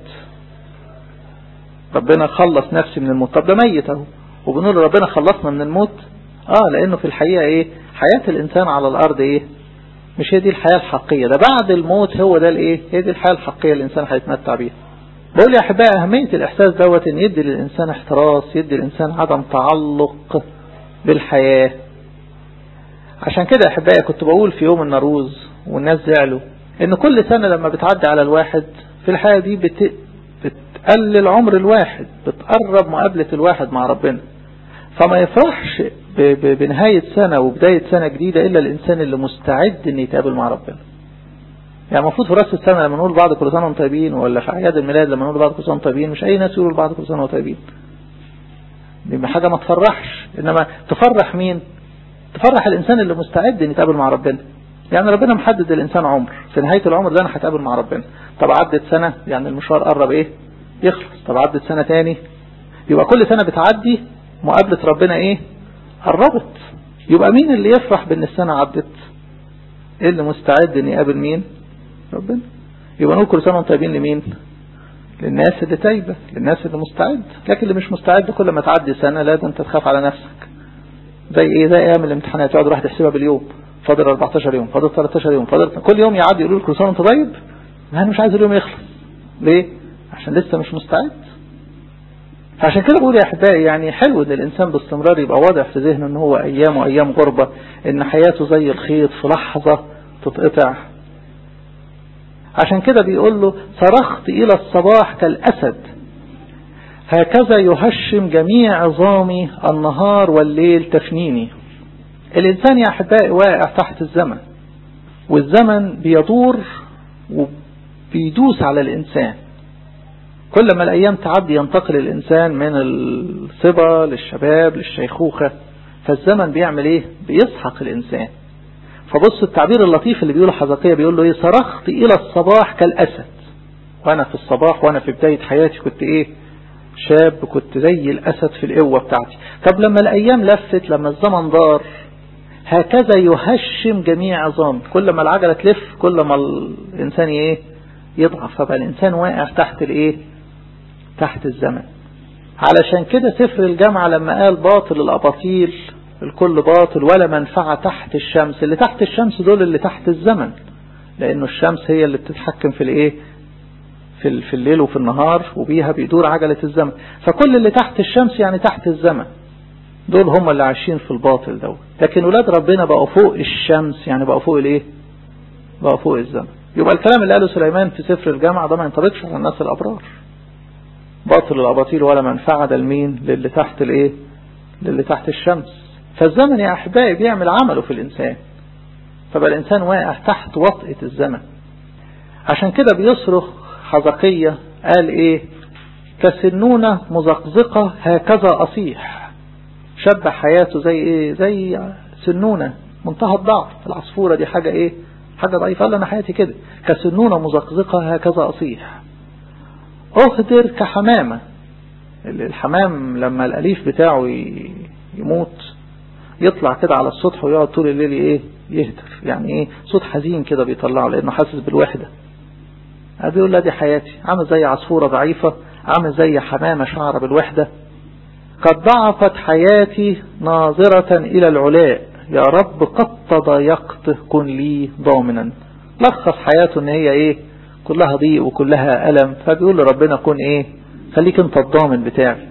ربنا خلص نفسي من الموت طب ده ميت اهو وبنقول ربنا خلصنا من الموت اه لانه في الحقيقة ايه حياة الانسان على الارض ايه مش هي دي الحياة الحقيقية ده بعد الموت هو ده الايه هي دي الحياة الحقيقية اللي الانسان هيتمتع بيها بقول يا احبائي اهمية الاحساس دوت ان يدي للانسان احتراس يدي للانسان عدم تعلق بالحياة عشان كده يا احبائي كنت بقول في يوم النروز والناس زعلوا ان كل سنة لما بتعدي على الواحد في الحياة دي بت... بتقلل عمر الواحد بتقرب مقابلة الواحد مع ربنا فما يفرحش ب... ب... بنهاية سنة وبداية سنة جديدة الا الانسان اللي مستعد ان يتقابل مع ربنا يعني المفروض في راس السنة لما نقول بعض كل سنة وانتم طيبين ولا في اعياد الميلاد لما نقول بعض كل سنة وانتم طيبين مش اي ناس يقولوا لبعض كل سنة وانتم طيبين دي حاجة ما تفرحش انما تفرح مين تفرح الانسان اللي مستعد ان يتقابل مع ربنا يعني ربنا محدد الانسان عمر في نهاية العمر ده انا هتقابل مع ربنا طب عدت سنة يعني المشوار قرب ايه يخلص طب عدت سنة تاني يبقى كل سنة بتعدي مقابلة ربنا ايه قربت يبقى مين اللي يفرح بان السنة عدت ايه اللي مستعد ان يقابل مين ربنا يبقى نقول كل سنة وانتم طيبين لمين للناس اللي تايبة للناس اللي مستعد لكن اللي مش مستعد كل ما تعدي سنة لازم تخاف على نفسك زي ايه زي ايام الامتحانات يقعد واحد يحسبها باليوم فاضل 14 يوم فاضل 13 يوم فاضل كل يوم يعدي يقولوا لك كل سنه وانت طيب انا مش عايز اليوم يخلص ليه عشان لسه مش مستعد فعشان كده بقول يا احبائي يعني حلو ان الانسان باستمرار يبقى واضح في ذهنه ان هو ايام وايام غربة ان حياته زي الخيط في لحظة تتقطع عشان كده بيقول له صرخت الى الصباح كالاسد هكذا يهشم جميع عظامي النهار والليل تفنيني الإنسان يا أحبائي واقع تحت الزمن والزمن بيدور وبيدوس على الإنسان كل ما الأيام تعدي ينتقل الإنسان من الصبا للشباب للشيخوخة فالزمن بيعمل إيه بيسحق الإنسان فبص التعبير اللطيف اللي بيقوله حزقية بيقول له إيه صرخت إلى الصباح كالأسد وأنا في الصباح وأنا في بداية حياتي كنت إيه شاب كنت زي الأسد في القوة بتاعتي طب لما الأيام لفت لما الزمن دار هكذا يهشم جميع عظام كل ما العجلة تلف كل ما الإنسان ايه يضعف فبقى الإنسان واقع تحت الايه تحت الزمن علشان كده سفر الجامعة لما قال باطل الأباطيل الكل باطل ولا منفعة تحت الشمس اللي تحت الشمس دول اللي تحت الزمن لأنه الشمس هي اللي بتتحكم في الايه في في الليل وفي النهار وبيها بيدور عجلة الزمن فكل اللي تحت الشمس يعني تحت الزمن دول هم اللي عايشين في الباطل دوت لكن ولاد ربنا بقوا فوق الشمس يعني بقوا فوق الايه بقوا فوق الزمن يبقى الكلام اللي قاله سليمان في سفر الجامعة ده ما ينطبقش على الناس الابرار باطل الاباطيل ولا منفعة ده لمين للي تحت الايه للي تحت الشمس فالزمن يا احبائي بيعمل عمله في الانسان فبقى الانسان واقع تحت وطئة الزمن عشان كده بيصرخ حزقية قال ايه كسنونة مزقزقة هكذا اصيح شبه حياته زي ايه زي سنونة منتهى الضعف العصفورة دي حاجة ايه حاجة ضعيفة قال انا حياتي كده كسنونة مزقزقة هكذا اصيح اهدر كحمامة الحمام لما الاليف بتاعه يموت يطلع كده على السطح ويقعد طول الليل ايه يهدر يعني ايه صوت حزين كده بيطلعه لانه حاسس بالوحدة بيقول لا دي حياتي عامل زي عصفورة ضعيفة عامل زي حمامة شعر بالوحدة قد ضعفت حياتي ناظرة إلى العلاء يا رب قد تضايقت كن لي ضامنا لخص حياته ان هي ايه كلها ضيق وكلها ألم فبيقول لربنا كن ايه خليك انت الضامن بتاعي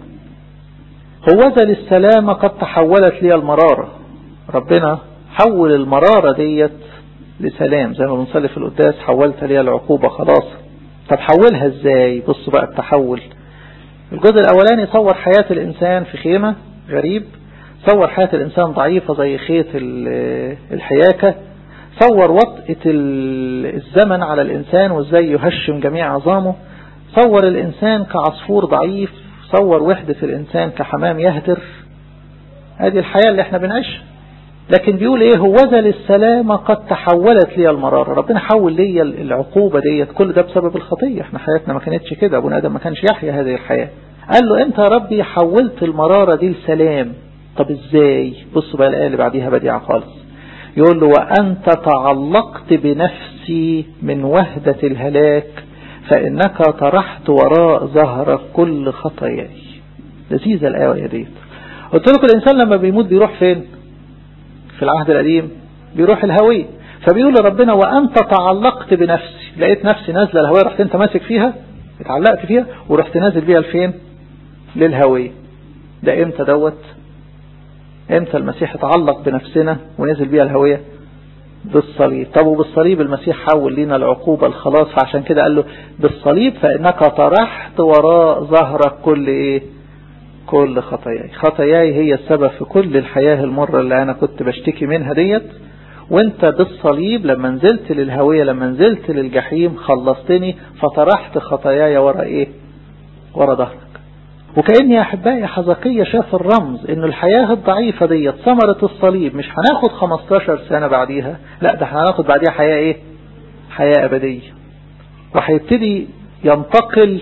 هوذا للسلامة قد تحولت لي المرارة ربنا حول المرارة ديت لسلام زي ما بنصلي في القداس حولت لي العقوبة خلاص طب حولها ازاي بص بقى التحول الجزء الأولاني صور حياة الإنسان في خيمة غريب صور حياة الإنسان ضعيفة زي خيط الحياكة صور وطئة الزمن على الإنسان وإزاي يهشم جميع عظامه صور الإنسان كعصفور ضعيف صور وحدة الإنسان كحمام يهدر هذه الحياة اللي احنا بنعيشها لكن بيقول ايه هوذا للسلامة قد تحولت لي المرارة ربنا حول لي العقوبة ديت كل ده بسبب الخطية احنا حياتنا ما كانتش كده ابونا ادم ما كانش يحيا هذه الحياة قال له انت يا ربي حولت المرارة دي لسلام طب ازاي بصوا بقى الآية اللي بعديها بديعة خالص يقول له وأنت تعلقت بنفسي من وهدة الهلاك فإنك طرحت وراء ظهرك كل خطاياي لذيذة الآية ديت قلت لكم الإنسان لما بيموت بيروح فين في العهد القديم بيروح الهوية فبيقول لربنا وأنت تعلقت بنفسي لقيت نفسي نازلة الهوية رحت أنت ماسك فيها اتعلقت فيها ورحت نازل بيها لفين للهوية ده امتى دوت امتى المسيح اتعلق بنفسنا ونزل بيها الهوية بالصليب طب وبالصليب المسيح حول لنا العقوبة الخلاص فعشان كده قال له بالصليب فإنك طرحت وراء ظهرك كل ايه كل خطاياي خطاياي هي السبب في كل الحياة المرة اللي أنا كنت بشتكي منها ديت وانت بالصليب لما نزلت للهوية لما نزلت للجحيم خلصتني فطرحت خطاياي ورا ايه ورا ظهرك وكأن يا أحبائي حزقية شاف الرمز ان الحياة الضعيفة ديت ثمرة الصليب مش هناخد 15 سنة بعديها لا ده هناخد بعديها حياة ايه حياة أبدية وهيبتدي ينتقل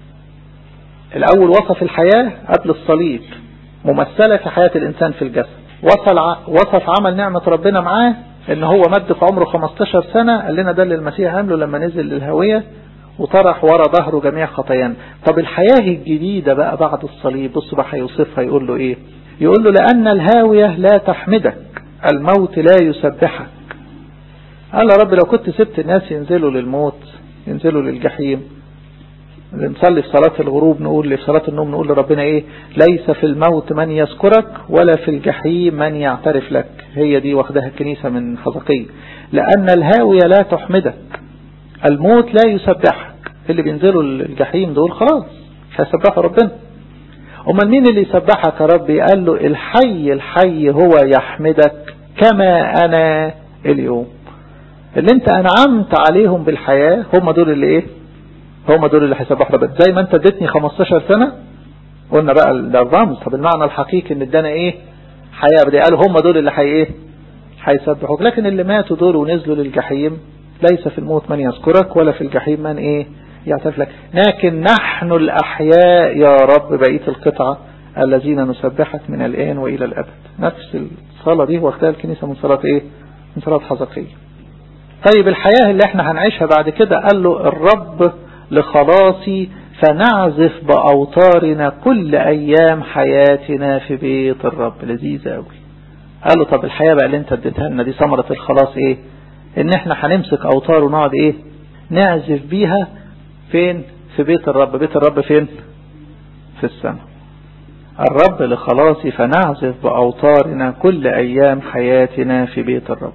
الأول وصف الحياة قبل الصليب ممثلة في حياة الإنسان في الجسد وصل وصف عمل نعمة ربنا معاه ان هو مد في عمره 15 سنة قال لنا ده اللي المسيح عمله لما نزل للهوية وطرح ورا ظهره جميع خطايانا طب الحياة الجديدة بقى بعد الصليب بصوا بقى هيوصفها يقول له ايه يقول له لأن الهاوية لا تحمدك الموت لا يسبحك قال يا رب لو كنت سبت الناس ينزلوا للموت ينزلوا للجحيم نصلي في صلاة الغروب نقول في صلاة النوم نقول لربنا ايه ليس في الموت من يذكرك ولا في الجحيم من يعترف لك هي دي واخدها الكنيسة من حزقية لأن الهاوية لا تحمدك الموت لا يسبحك اللي بينزلوا الجحيم دول خلاص هيسبحوا ربنا امال مين اللي يسبحك يا ربي قال له الحي الحي هو يحمدك كما أنا اليوم اللي انت أنعمت عليهم بالحياة هم دول اللي ايه هم دول اللي هيسبحوا ربنا زي ما انت اديتني 15 سنة قلنا بقى ده الرمز طب المعنى الحقيقي ان ادانا ايه حياة بدي قالوا هم دول اللي حي ايه هيسبحوك لكن اللي ماتوا دول ونزلوا للجحيم ليس في الموت من يذكرك ولا في الجحيم من ايه يعترف لك لكن نحن الأحياء يا رب بقية القطعة الذين نسبحك من الآن وإلى الأبد نفس الصلاة دي واخدها الكنيسة من صلاة ايه من صلاة حزقية طيب الحياة اللي احنا هنعيشها بعد كده قال له الرب لخلاصي فنعزف بأوتارنا كل أيام حياتنا في بيت الرب لذيذة قوي قال له طب الحياة بقى اللي انت اديتها لنا دي ثمرة الخلاص ايه ان احنا هنمسك أوتار ونقعد ايه نعزف بيها فين في بيت الرب بيت الرب فين في السماء الرب لخلاصي فنعزف بأوتارنا كل أيام حياتنا في بيت الرب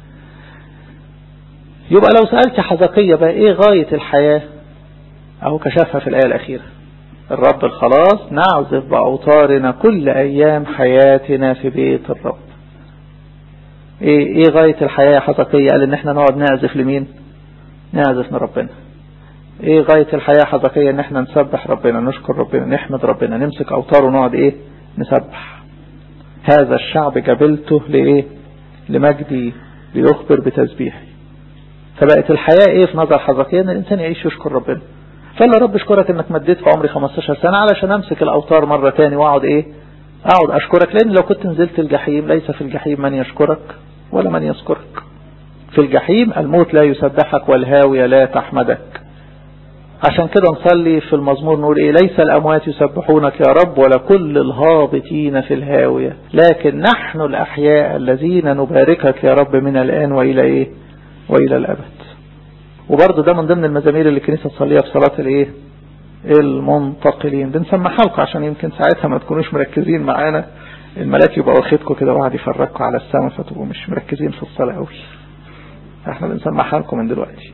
يبقى لو سألت حزقية بقى ايه غاية الحياة اهو كشفها في الآية الأخيرة الرب الخلاص نعزف بأوتارنا كل أيام حياتنا في بيت الرب ايه, ايه غاية الحياة حزقية قال ان احنا نقعد نعزف لمين نعزف لربنا ايه غاية الحياة حزقية ان احنا نسبح ربنا نشكر ربنا نحمد ربنا نمسك اوتار ونقعد ايه نسبح هذا الشعب جبلته لايه لمجدي ليخبر بتسبيحي فبقت الحياة ايه في نظر حزقية ان الانسان يعيش يشكر ربنا فقال له رب اشكرك انك مديت في عمري 15 سنة علشان امسك الاوتار مرة تاني واقعد ايه اقعد اشكرك لان لو كنت نزلت الجحيم ليس في الجحيم من يشكرك ولا من يذكرك في الجحيم الموت لا يسبحك والهاوية لا تحمدك عشان كده نصلي في المزمور نقول ايه ليس الاموات يسبحونك يا رب ولا كل الهابطين في الهاوية لكن نحن الاحياء الذين نباركك يا رب من الان والى ايه والى الابد وبرضه ده من ضمن المزامير اللي الكنيسة تصليها في صلاة الايه المنتقلين بنسمعها لكم عشان يمكن ساعتها ما تكونوش مركزين معانا الملاك يبقى واخدكم كده وقعد يفرجكم على السماء فتبقوا مش مركزين في الصلاة قوي احنا بنسمعها لكم من دلوقتي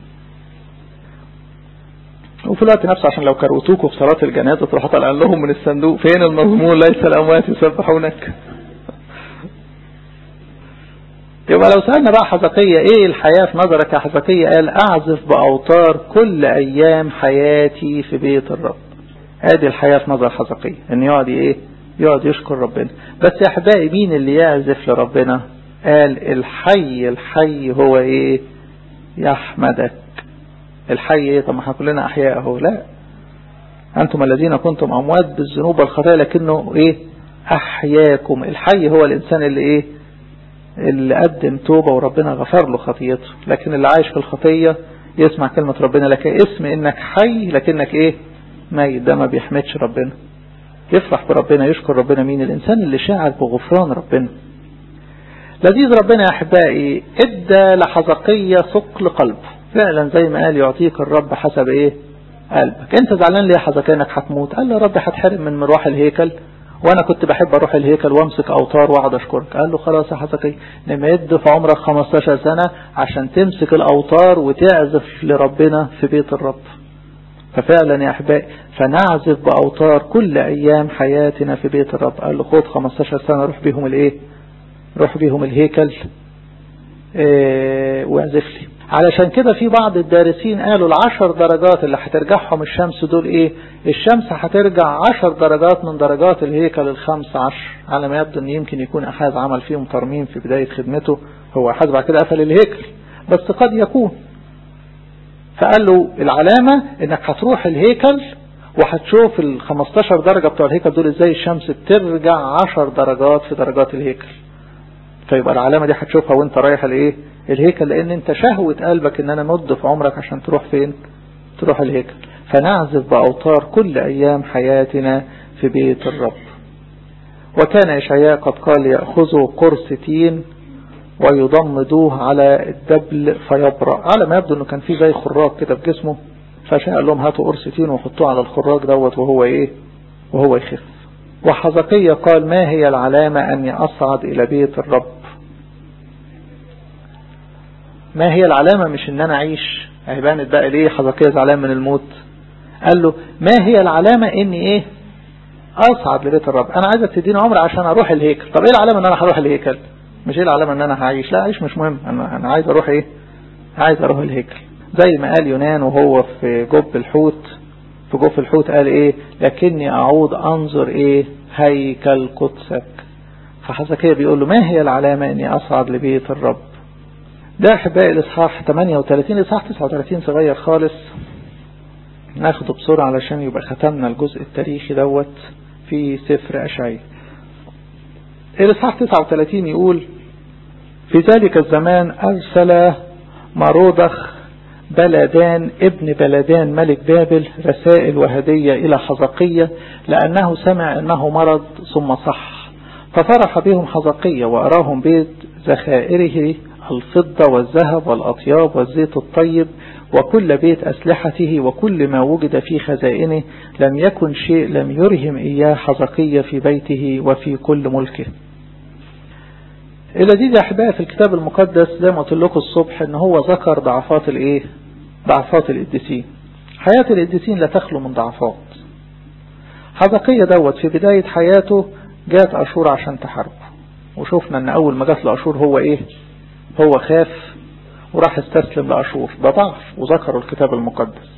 وفي الوقت نفسه عشان لو كروتوكوا في صلاة الجنازة تروحوا طالعين لهم من الصندوق فين المضمون ليس الأموات يسبحونك يبقى لو سألنا بقى حزقية ايه الحياة في نظرك يا حزقية قال اعزف باوتار كل ايام حياتي في بيت الرب ادي الحياة في نظر حزقية ان يقعد ايه يقعد يشكر ربنا بس يا احبائي مين اللي يعزف لربنا قال الحي الحي هو ايه يحمدك الحي ايه طب ما احنا كلنا احياء اهو لا انتم الذين كنتم اموات بالذنوب والخطايا لكنه ايه احياكم الحي هو الانسان اللي ايه اللي قدم توبة وربنا غفر له خطيته لكن اللي عايش في الخطية يسمع كلمة ربنا لك اسم انك حي لكنك ايه ميت ده ما بيحمدش ربنا يفرح بربنا يشكر ربنا مين الانسان اللي شاعر بغفران ربنا لذيذ ربنا يا احبائي ادى لحزقية ثقل قلب فعلا زي ما قال يعطيك الرب حسب ايه قلبك انت زعلان ليه يا حزقية انك هتموت قال له يا رب هتحرم من مروح الهيكل وانا كنت بحب اروح الهيكل وامسك اوتار واقعد اشكرك قال له خلاص يا حزقية نمد في عمرك 15 سنة عشان تمسك الاوتار وتعزف لربنا في بيت الرب ففعلا يا احبائي فنعزف باوتار كل ايام حياتنا في بيت الرب قال له خد 15 سنة روح بيهم الايه روح بيهم الهيكل اه واعزف لي علشان كده في بعض الدارسين قالوا العشر درجات اللي هترجعهم الشمس دول ايه الشمس هترجع عشر درجات من درجات الهيكل الخمس عشر على ما يبدو ان يمكن يكون احاز عمل فيهم ترميم في بداية خدمته هو احاز بعد كده قفل الهيكل بس قد يكون فقال له العلامة انك هتروح الهيكل وهتشوف ال 15 درجة بتوع الهيكل دول ازاي الشمس بترجع 10 درجات في درجات الهيكل فيبقى العلامة دي هتشوفها وانت رايح الايه الهيكل لان انت شهوة قلبك ان انا مد في عمرك عشان تروح فين تروح الهيكل فنعزف بأوتار كل ايام حياتنا في بيت الرب وكان إشعياء قد قال يأخذوا قرص تين ويضمدوه على الدبل فيبرأ على ما يبدو انه كان في زي خراج كده في جسمه فشاء لهم هاتوا قرص تين وحطوه على الخراج دوت وهو ايه وهو يخف وحزقية قال ما هي العلامة أني أصعد إلى بيت الرب ما هي العلامة مش ان انا اعيش هيبانت بقى ليه حزقية زعلان من الموت قال له ما هي العلامة اني ايه اصعد لبيت الرب انا عايزك تديني عمر عشان اروح الهيكل طب ايه العلامة ان انا هروح الهيكل مش ايه العلامة ان انا هعيش لا اعيش مش مهم انا, أنا عايز اروح ايه عايز اروح الهيكل زي ما قال يونان وهو في جب الحوت في جوف الحوت قال ايه لكني اعود انظر ايه هيكل قدسك فحزقية بيقول له ما هي العلامة اني اصعد لبيت الرب ده احبائي الاصحاح 38 الاصحاح 39 صغير خالص ناخده بسرعة علشان يبقى ختمنا الجزء التاريخي دوت في سفر اشعياء الاصحاح 39 يقول في ذلك الزمان ارسل مارودخ بلدان ابن بلدان ملك بابل رسائل وهدية إلى حزقية لأنه سمع أنه مرض ثم صح ففرح بهم حزقية وأراهم بيت ذخائره الفضة والذهب والأطياب والزيت الطيب وكل بيت أسلحته وكل ما وجد في خزائنه لم يكن شيء لم يرهم إياه حزقية في بيته وفي كل ملكه الذي أحبائي في الكتاب المقدس زي ما قلت لكم الصبح ان هو ذكر ضعفات الايه ضعفات القديسين حياة القديسين لا تخلو من ضعفات حزقية دوت في بداية حياته جات أشور عشان تحاربه وشوفنا ان اول ما جات لأشور هو ايه هو خاف وراح استسلم لأشور ده ضعف وذكروا الكتاب المقدس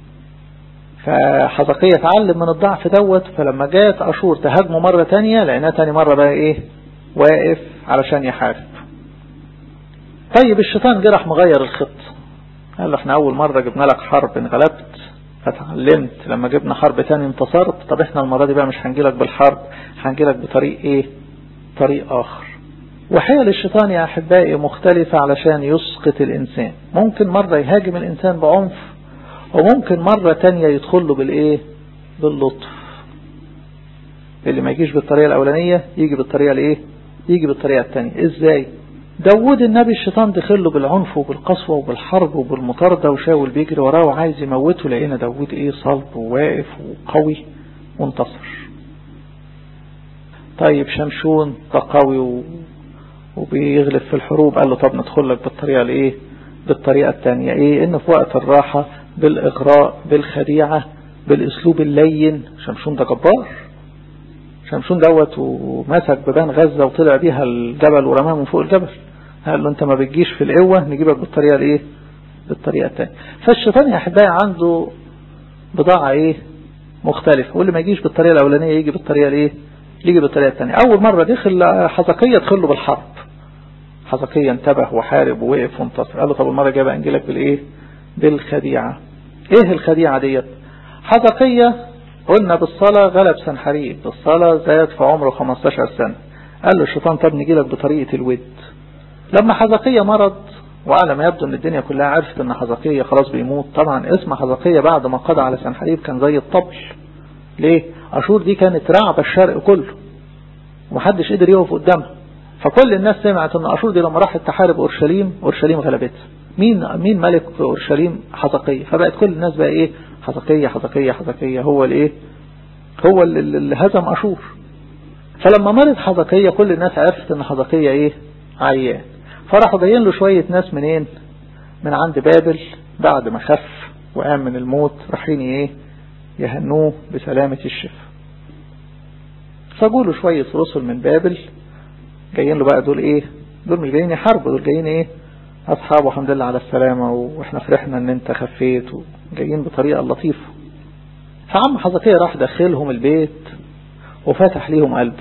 فحزقية اتعلم من الضعف دوت فلما جات أشور تهاجمه مرة تانية لأنها تاني مرة بقى ايه واقف علشان يحارب طيب الشيطان جه راح مغير الخط قال له احنا اول مرة جبنا لك حرب انغلبت فتعلمت لما جبنا حرب تاني انتصرت طب احنا المرة دي بقى مش هنجيلك بالحرب هنجيلك بطريق ايه طريق اخر وحيل الشيطان يا احبائي مختلفة علشان يسقط الانسان ممكن مرة يهاجم الانسان بعنف وممكن مرة تانية يدخل له بالايه باللطف اللي ما يجيش بالطريقة الاولانية يجي بالطريقة الايه يجي بالطريقة التانية ازاي داود النبي الشيطان دخل له بالعنف وبالقسوة وبالحرب وبالمطاردة وشاول بيجري وراه وعايز يموته لقينا داود ايه صلب وواقف وقوي وانتصر طيب شمشون ده قوي و... وبيغلب في الحروب قال له طب ندخل لك بالطريقة الايه بالطريقة التانية ايه ان في وقت الراحة بالاغراء بالخديعة بالاسلوب اللين شمشون ده جبار شمشون دوت ومسك ببان غزة وطلع بيها الجبل ورماها من فوق الجبل قال له انت ما بتجيش في القوة نجيبك بالطريقة الايه بالطريقة الثانية فالشيطان يا احبائي عنده بضاعة ايه مختلفة واللي ما يجيش بالطريقة الاولانية يجي بالطريقة الايه يجي بالطريقة الثانية اول مرة دخل حزقية دخل له بالحرب حزقية انتبه وحارب ووقف وانتصر قال له طب المرة الجاية بقى نجي لك بالايه بالخديعة ايه الخديعة ديت حزقية قلنا بالصلاة غلب سنحريب بالصلاة زاد في عمره 15 سنة قال له الشيطان طب نجي لك بطريقة الود لما حزقية مرض وعلى ما يبدو ان الدنيا كلها عرفت ان حزقية خلاص بيموت طبعا اسم حزقية بعد ما قضى على سنحريب كان زي الطبل ليه اشور دي كانت رعب الشرق كله ومحدش قدر يقف قدامها فكل الناس سمعت ان اشور دي لما راحت تحارب اورشليم اورشليم غلبتها مين مين ملك في اورشليم حزقية فبقت كل الناس بقى ايه حزقية حزقية حزقية هو الايه هو اللي هزم اشور فلما مرض حزقية كل الناس عرفت ان حزقية ايه عيان فراحوا جايين له شوية ناس منين من عند بابل بعد ما خف وقام من الموت رايحين ايه يهنوه بسلامة الشفاء فجوله شوية رسل من بابل جايين له بقى دول ايه دول مش جايين يحاربوا دول جايين ايه اصحابه الحمد لله على السلامة واحنا فرحنا ان انت خفيت وجايين بطريقة لطيفة فعم حزقية راح دخلهم البيت وفتح ليهم قلبه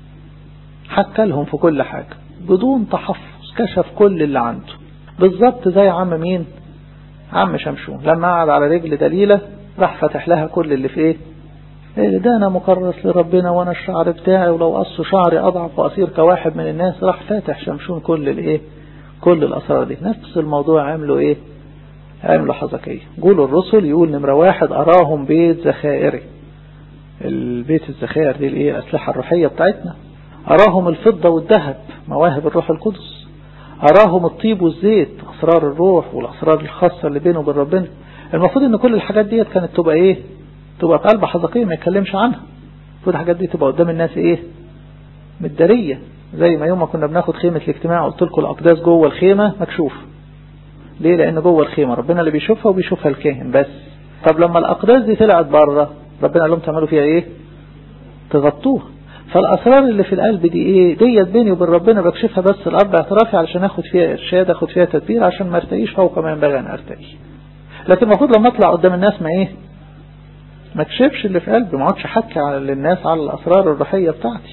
حكى لهم في كل حاجة بدون تحفظ كشف كل اللي عنده بالظبط زي عم مين عم شمشون لما قعد على رجل دليلة راح فتح لها كل اللي في ايه إيه ده انا مكرس لربنا وانا الشعر بتاعي ولو قصوا شعري اضعف واصير كواحد من الناس راح فاتح شمشون كل الايه كل الاسرار دي نفس الموضوع عملوا ايه عملوا حزكية قولوا الرسل يقول نمرة واحد اراهم بيت زخائري البيت الزخائر دي الايه الاسلحة الروحية بتاعتنا أراهم الفضة والذهب مواهب الروح القدس أراهم الطيب والزيت أسرار الروح والأسرار الخاصة اللي بينه وبين ربنا المفروض ان كل الحاجات ديت كانت تبقى ايه تبقى في قلب حزقية ما يتكلمش عنها المفروض الحاجات دي تبقى قدام الناس ايه متدارية زي ما يوم ما كنا بناخد خيمة الاجتماع قلت لكم الأقداس جوه الخيمة مكشوف ليه لأن جوه الخيمة ربنا اللي بيشوفها وبيشوفها الكاهن بس طب لما الأقداس دي طلعت بره ربنا قال لهم تعملوا فيها ايه تغطوها فالأسرار اللي في القلب دي ايه ديت بيني وبين ربنا بكشفها بس الأرض اعترافي علشان اخد فيها إرشاد اخد فيها تدبير عشان ما ارتقيش فوق ما ينبغي أن ارتقي لكن المفروض لما اطلع قدام الناس ما ايه ما اكشفش اللي في قلبي ما اقعدش احكي على للناس على الأسرار الروحية بتاعتي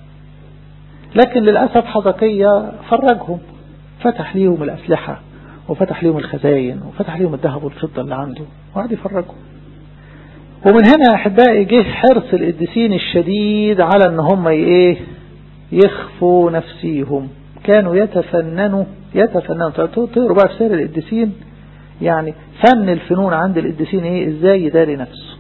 لكن للأسف حزقية فرجهم فتح ليهم الأسلحة وفتح ليهم الخزاين وفتح ليهم الذهب والفضة اللي عنده وقعد يفرجهم ومن هنا يا أحبائي جه حرص القديسين الشديد على ان هم ايه يخفوا نفسيهم كانوا يتفننوا يتفننوا تقروا بقى في سير القديسين يعني فن الفنون عند القديسين ايه ازاي يداري نفسه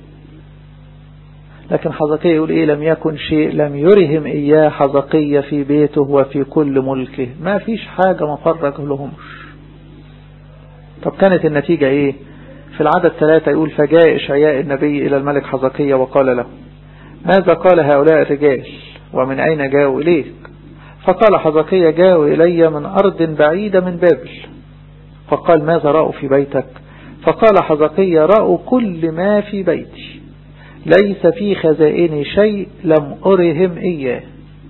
لكن حزقية يقول ايه لم يكن شيء لم يرهم اياه حزقية في بيته وفي كل ملكه ما فيش حاجة ما فرج لهمش طب كانت النتيجة ايه في العدد ثلاثة يقول فجاء إشعياء النبي إلى الملك حزقية وقال له ماذا قال هؤلاء الرجال ومن أين جاءوا إليك فقال حزقية جاءوا إلي من أرض بعيدة من بابل فقال ماذا رأوا في بيتك فقال حزقية رأوا كل ما في بيتي ليس في خزائني شيء لم أرهم إياه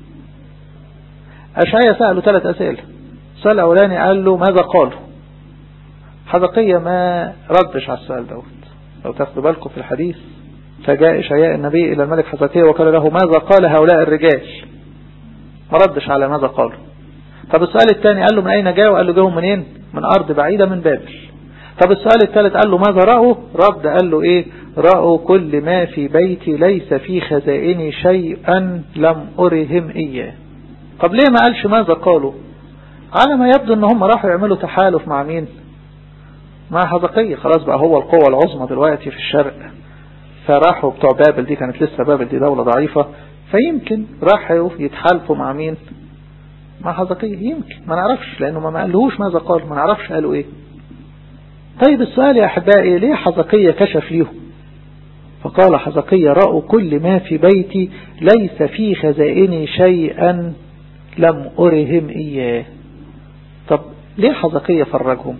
أشعياء سأله ثلاث أسئلة السؤال الأولاني قال له ماذا قالوا حزقية ما ردش على السؤال دوت لو تاخدوا بالكم في الحديث فجاء إشعياء النبي إلى الملك حزقية وقال له ماذا قال هؤلاء الرجال ما ردش على ماذا قالوا طب السؤال الثاني قال له من أين جاءوا قال له جاهم منين من أرض بعيدة من بابل طب السؤال الثالث قال له ماذا رأوا رد قال له إيه رأوا كل ما في بيتي ليس في خزائني شيئا لم أرهم إياه طب ليه ما قالش ماذا قالوا على ما يبدو ان هم راحوا يعملوا تحالف مع مين مع حزقية خلاص بقى هو القوة العظمى دلوقتي في الشرق فراحوا بتوع بابل دي كانت لسه بابل دي دولة ضعيفة فيمكن راحوا يتحالفوا مع مين مع حزقية يمكن ما نعرفش لأنه ما قالوش ماذا قالوا ما نعرفش قالوا ايه طيب السؤال يا أحبائي ليه حزقية كشف ليهم فقال حزقية رأوا كل ما في بيتي ليس في خزائني شيئا لم أرهم إياه طب ليه حزقية فرجهم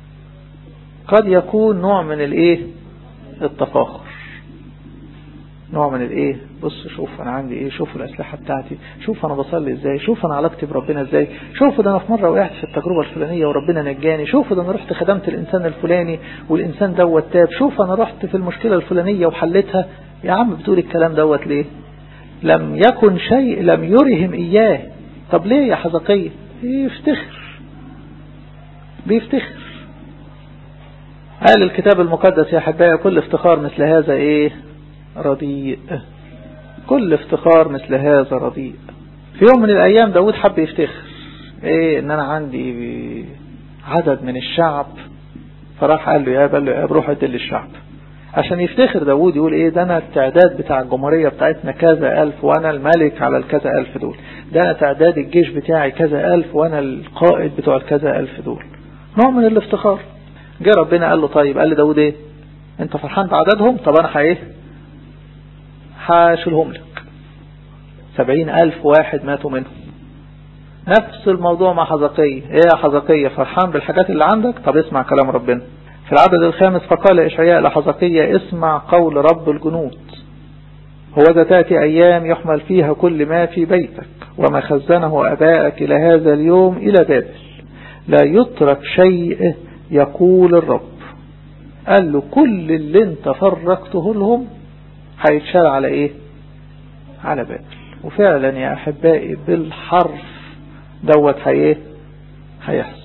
قد يكون نوع من الايه التفاخر نوع من الايه بص شوف انا عندي ايه شوف الاسلحه بتاعتي شوف انا بصلي ازاي شوف انا علاقتي بربنا ازاي شوف ده انا في مره وقعت في التجربه الفلانيه وربنا نجاني شوف ده انا رحت خدمت الانسان الفلاني والانسان دوت تاب شوف انا رحت في المشكله الفلانيه وحلتها يا عم بتقول الكلام دوت ليه لم يكن شيء لم يرهم اياه طب ليه يا حزقية يفتخر بيفتخر قال الكتاب المقدس يا حبايا كل افتخار مثل هذا ايه رديء كل افتخار مثل هذا رديء في يوم من الايام داود حب يفتخر ايه ان انا عندي عدد من الشعب فراح قال له يا قال له يا روح ادل الشعب عشان يفتخر داود يقول ايه ده انا التعداد بتاع الجمهورية بتاعتنا كذا الف وانا الملك على الكذا الف دول ده انا تعداد الجيش بتاعي كذا الف وانا القائد بتوع الكذا الف دول نوع من الافتخار جه ربنا قال له طيب قال لداود ايه انت فرحان بعددهم طب انا ايه هشيلهم لك سبعين الف واحد ماتوا منهم نفس الموضوع مع حزقية ايه يا حزقية فرحان بالحاجات اللي عندك طب اسمع كلام ربنا في العدد الخامس فقال إشعياء لحزقية اسمع قول رب الجنود هو ذا تأتي أيام يحمل فيها كل ما في بيتك وما خزنه أباءك إلى هذا اليوم إلى بابل لا يترك شيء يقول الرب قال له كل اللي انت فرقته لهم هيتشال على ايه على بابل وفعلا يا أحبائي بالحرف دوت هي هيحصل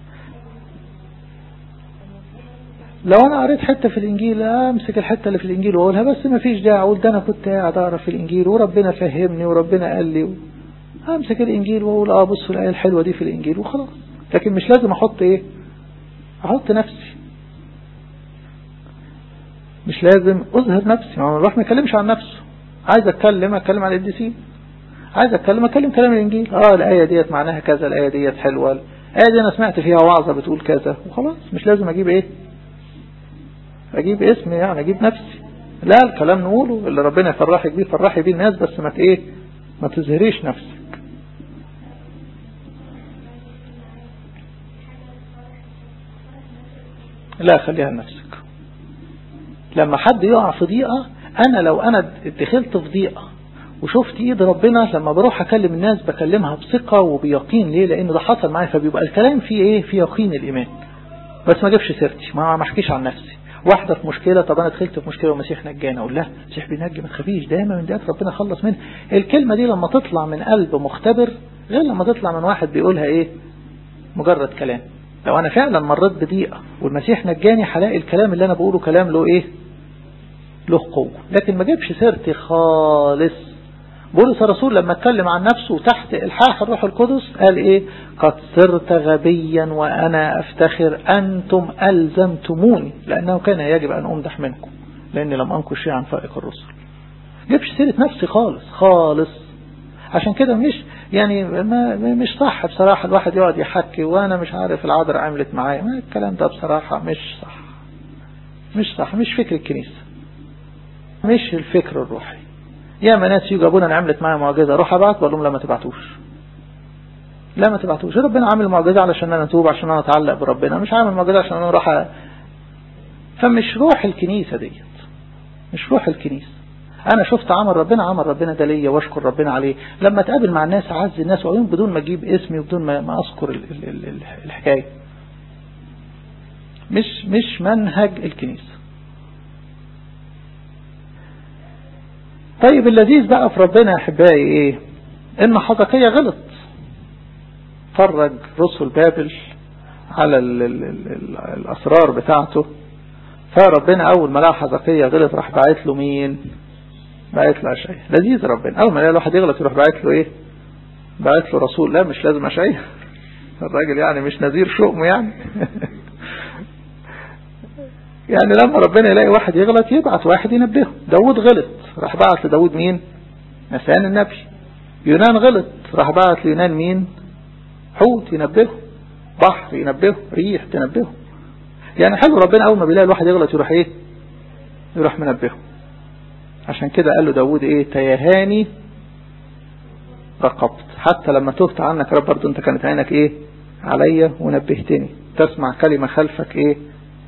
لو انا قريت حتة في الانجيل امسك الحتة اللي في الانجيل واقولها بس ما فيش داعي اقول ده انا كنت قاعد اقرا في الانجيل وربنا فهمني وربنا قال لي امسك الانجيل واقول اه بصوا الايه الحلوة دي في الانجيل وخلاص لكن مش لازم احط ايه احط نفسي مش لازم اظهر نفسي ما الروح ما يتكلمش عن نفسه عايز اتكلم اتكلم عن القديسين عايز اتكلم اتكلم كلام الانجيل اه الايه ديت معناها كذا الايه ديت حلوه الايه دي انا سمعت فيها وعظه بتقول كذا وخلاص مش لازم اجيب ايه اجيب اسمي يعني اجيب نفسي لا الكلام نقوله اللي ربنا يفرحك بيه فرحي بيه الناس بس ما ايه ما تظهريش نفسك لا خليها لنفسك لما حد يقع في ضيقة انا لو انا دخلت في ضيقة وشفت ايد ربنا لما بروح اكلم الناس بكلمها بثقة وبيقين ليه لان ده حصل معايا فبيبقى الكلام فيه ايه في يقين الايمان بس ما اجيبش سيرتي ما ما احكيش عن نفسي واحدة في مشكلة طب انا دخلت في مشكلة والمسيح نجانا اقول لها المسيح بينجي ما تخافيش دايما من ديات ربنا خلص منها الكلمة دي لما تطلع من قلب مختبر غير لما تطلع من واحد بيقولها ايه مجرد كلام لو انا فعلا مريت بضيقة والمسيح نجاني هلاقي الكلام اللي انا بقوله كلام له ايه له قوة لكن ما جابش سيرتي خالص بولس الرسول لما اتكلم عن نفسه تحت الحاح الروح القدس قال ايه قد صرت غبيا وانا افتخر انتم الزمتموني لانه كان يجب ان امدح منكم لاني لم انكر شيء عن فائق الرسل جبش سيرة نفسي خالص خالص عشان كده مش يعني ما مش صح بصراحة الواحد يقعد يحكي وانا مش عارف العذراء عملت معايا ما الكلام ده بصراحة مش صح مش صح مش فكر الكنيسة مش الفكر الروحي يا ما ناس يجوا ابونا عملت معايا معجزة روح ابعت بقول لهم لا ما تبعتوش لا ما تبعتوش ربنا عامل معجزة علشان انا اتوب عشان انا اتعلق بربنا مش عامل معجزة عشان انا اروح أ... فمش روح الكنيسة ديت مش روح الكنيسة انا شفت عمل ربنا عمل ربنا ده ليا واشكر ربنا عليه لما اتقابل مع الناس اعز الناس وعيون بدون ما اجيب اسمي وبدون ما, ما اذكر ال ال ال الحكاية مش مش منهج الكنيسة طيب اللذيذ بقى في ربنا يا احبائي ايه ان حزقية غلط فرج رسل بابل على ال ال ال الاسرار بتاعته فربنا اول ما لقى حزقية غلط راح باعت له مين باعت له اشعياء لذيذ ربنا اول ما لقى الواحد يغلط يروح باعت له ايه باعت له رسول لا مش لازم اشعياء الراجل يعني مش نذير شؤم يعني يعني لما ربنا يلاقي واحد يغلط يبعت واحد ينبهه داود غلط راح بعت لداود مين نسان النبي يونان غلط راح بعت ليونان مين حوت ينبهه بحر ينبهه ريح تنبهه يعني حلو ربنا اول ما بيلاقي الواحد يغلط يروح ايه يروح منبهه عشان كده قال له داود ايه تيهاني رقبت حتى لما تهت عنك رب برضه انت كانت عينك ايه عليا ونبهتني تسمع كلمة خلفك ايه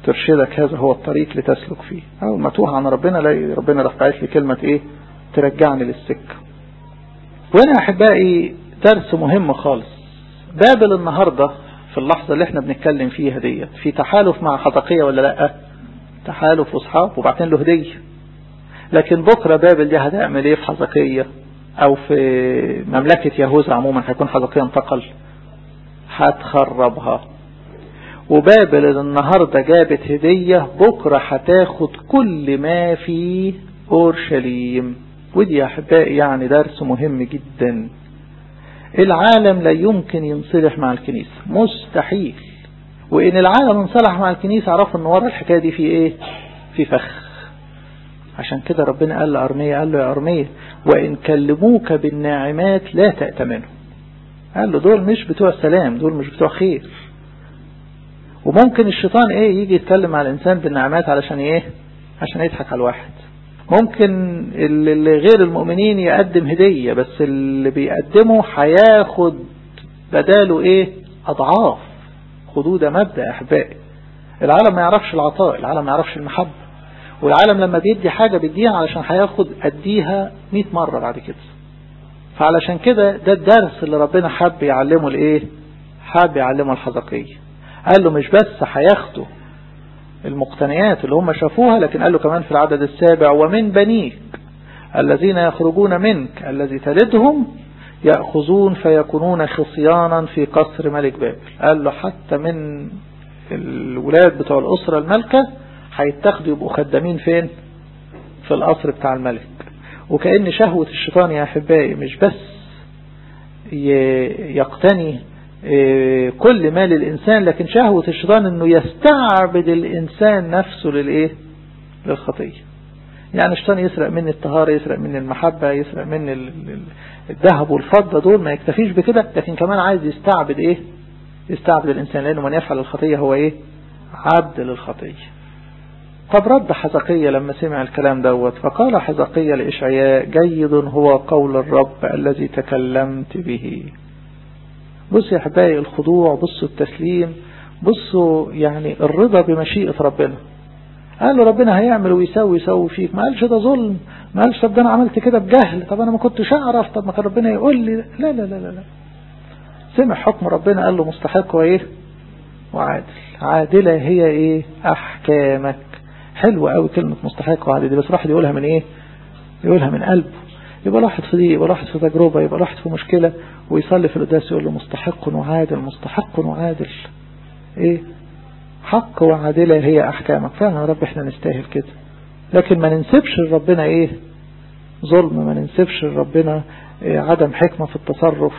ترشدك هذا هو الطريق لتسلك فيه أول ما توه عن ربنا لاقي ربنا راح باعت لي كلمة إيه ترجعني للسكة وهنا أحبائي درس مهم خالص بابل النهاردة في اللحظة اللي احنا بنتكلم فيها ديت في تحالف مع حزقية ولا لا تحالف واصحاب وبعدين له هدية لكن بكرة بابل دي هتعمل ايه في حزقية او في مملكة يهوذا عموما هيكون حزقية انتقل هتخربها وبابل النهاردة جابت هدية بكرة هتاخد كل ما في أورشليم ودي يا أحبائي يعني درس مهم جدا العالم لا يمكن ينصلح مع الكنيسة مستحيل وإن العالم انصلح مع الكنيسة عرفوا أن ورا الحكاية دي في إيه في فخ عشان كده ربنا قال لأرمية قال له يا أرمية وإن كلموك بالناعمات لا تأتمنوا قال له دول مش بتوع سلام دول مش بتوع خير وممكن الشيطان ايه يجي يتكلم مع الانسان بالنعمات علشان ايه عشان يضحك على الواحد ممكن اللي غير المؤمنين يقدم هدية بس اللي بيقدمه هياخد بداله ايه اضعاف خدوه ده مبدأ يا احبائي العالم ما يعرفش العطاء العالم ما يعرفش المحبة والعالم لما بيدي حاجة بيديها علشان هياخد اديها 100 مرة بعد كده فعلشان كده ده الدرس اللي ربنا حب يعلمه الايه حب يعلمه الحزقية قال له مش بس هياخدوا المقتنيات اللي هم شافوها لكن قال له كمان في العدد السابع ومن بنيك الذين يخرجون منك الذي تلدهم يأخذون فيكونون خصيانا في قصر ملك بابل قال له حتى من الولاد بتوع الأسرة الملكة هيتاخدوا يبقوا خدامين فين في القصر بتاع الملك وكأن شهوة الشيطان يا أحبائي مش بس يقتني كل مال الإنسان لكن شهوة الشيطان أنه يستعبد الإنسان نفسه للإيه للخطية يعني الشيطان يسرق مني الطهارة يسرق مني المحبة يسرق مني الذهب والفضة دول ما يكتفيش بكده لكن كمان عايز يستعبد إيه يستعبد الإنسان لأنه من يفعل الخطية هو إيه عبد للخطية طب رد حزقية لما سمع الكلام دوت فقال حزقية لإشعياء جيد هو قول الرب الذي تكلمت به بصوا يا أحبائي الخضوع بصوا التسليم بصوا يعني الرضا بمشيئة ربنا قال له ربنا هيعمل ويسوي يسوي فيك ما قالش ده ظلم ما قالش طب ده انا عملت كده بجهل طب انا ما كنتش اعرف طب ما كان ربنا يقول لي لا لا لا لا, لا. سمع حكم ربنا قال له مستحق وايه وعادل عادلة هي ايه احكامك حلوة قوي كلمة مستحق وعادل دي بس الواحد يقولها من ايه يقولها من قلبه يبقى الواحد في ضيق يبقى الواحد في تجربة يبقى الواحد في مشكلة ويصلي في القداس يقول له مستحق وعادل مستحق وعادل ايه حق وعادلة هي احكامك فعلا يا رب احنا نستاهل كده لكن ما ننسبش لربنا ايه ظلم ما ننسبش لربنا إيه عدم حكمة في التصرف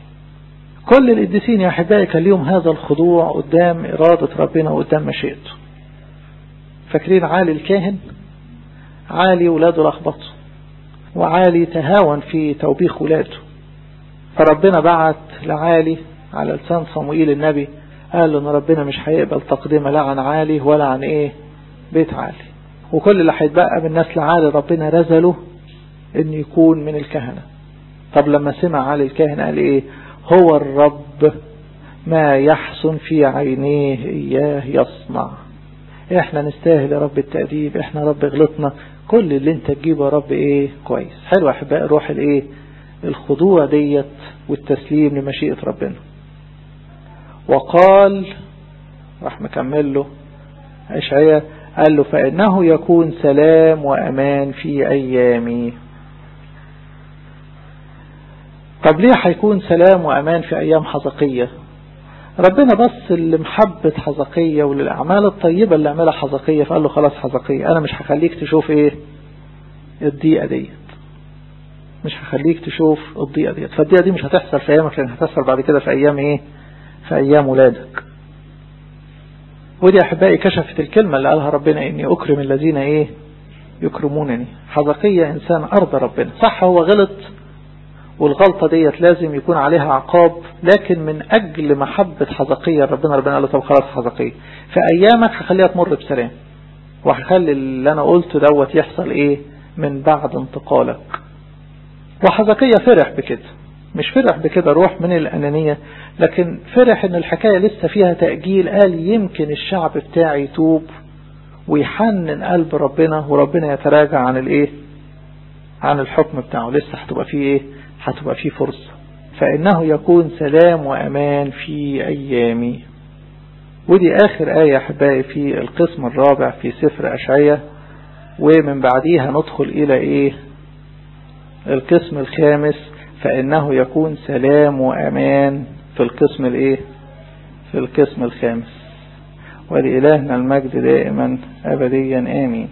كل القديسين يا احبائي كان ليهم هذا الخضوع قدام ارادة ربنا وقدام مشيئته فاكرين عالي الكاهن عالي ولاده لخبطوا وعالي تهاون في توبيخ ولاده فربنا بعت لعالي على لسان صموئيل النبي قال له ان ربنا مش هيقبل تقديمه لا عن عالي ولا عن ايه بيت عالي وكل اللي هيتبقى من نسل عالي ربنا رزله ان يكون من الكهنة طب لما سمع عالي الكاهن قال ايه هو الرب ما يحسن في عينيه اياه يصنع احنا نستاهل يا رب التأديب احنا رب غلطنا كل اللي انت تجيبه يا رب ايه كويس حلو احبائي روح الايه الخضوع ديت والتسليم لمشيئة ربنا وقال راح مكمل له اشعياء قال له فإنه يكون سلام وأمان في أيامي طب ليه هيكون سلام وأمان في أيام حزقية ربنا بص لمحبة حزقية وللأعمال الطيبة اللي عملها حزقية فقال له خلاص حزقية أنا مش هخليك تشوف إيه الضيقة ديت مش هخليك تشوف الضيقة ديت فالضيقة دي مش هتحصل في أيامك لأن هتحصل بعد كده في أيام إيه في أيام ولادك ودي أحبائي كشفت الكلمة اللي قالها ربنا إني أكرم الذين إيه يكرمونني حزقية إنسان أرضى ربنا صح هو غلط والغلطة ديت لازم يكون عليها عقاب لكن من أجل محبة حزقية ربنا ربنا قال له طب خلاص حزقية في أيامك هخليها تمر بسلام وهخلي اللي أنا قلته دوت يحصل إيه من بعد انتقالك وحزقية فرح بكده مش فرح بكده روح من الأنانية لكن فرح ان الحكاية لسه فيها تأجيل قال يمكن الشعب بتاعي يتوب ويحنن قلب ربنا وربنا يتراجع عن الايه عن الحكم بتاعه لسه هتبقى فيه ايه هتبقى فيه فرصة فإنه يكون سلام وأمان في أيامي ودي آخر آية أحبائي في القسم الرابع في سفر أشعية ومن بعديها ندخل إلى إيه القسم الخامس فإنه يكون سلام وأمان في القسم الإيه في القسم الخامس ولإلهنا المجد دائما أبديا آمين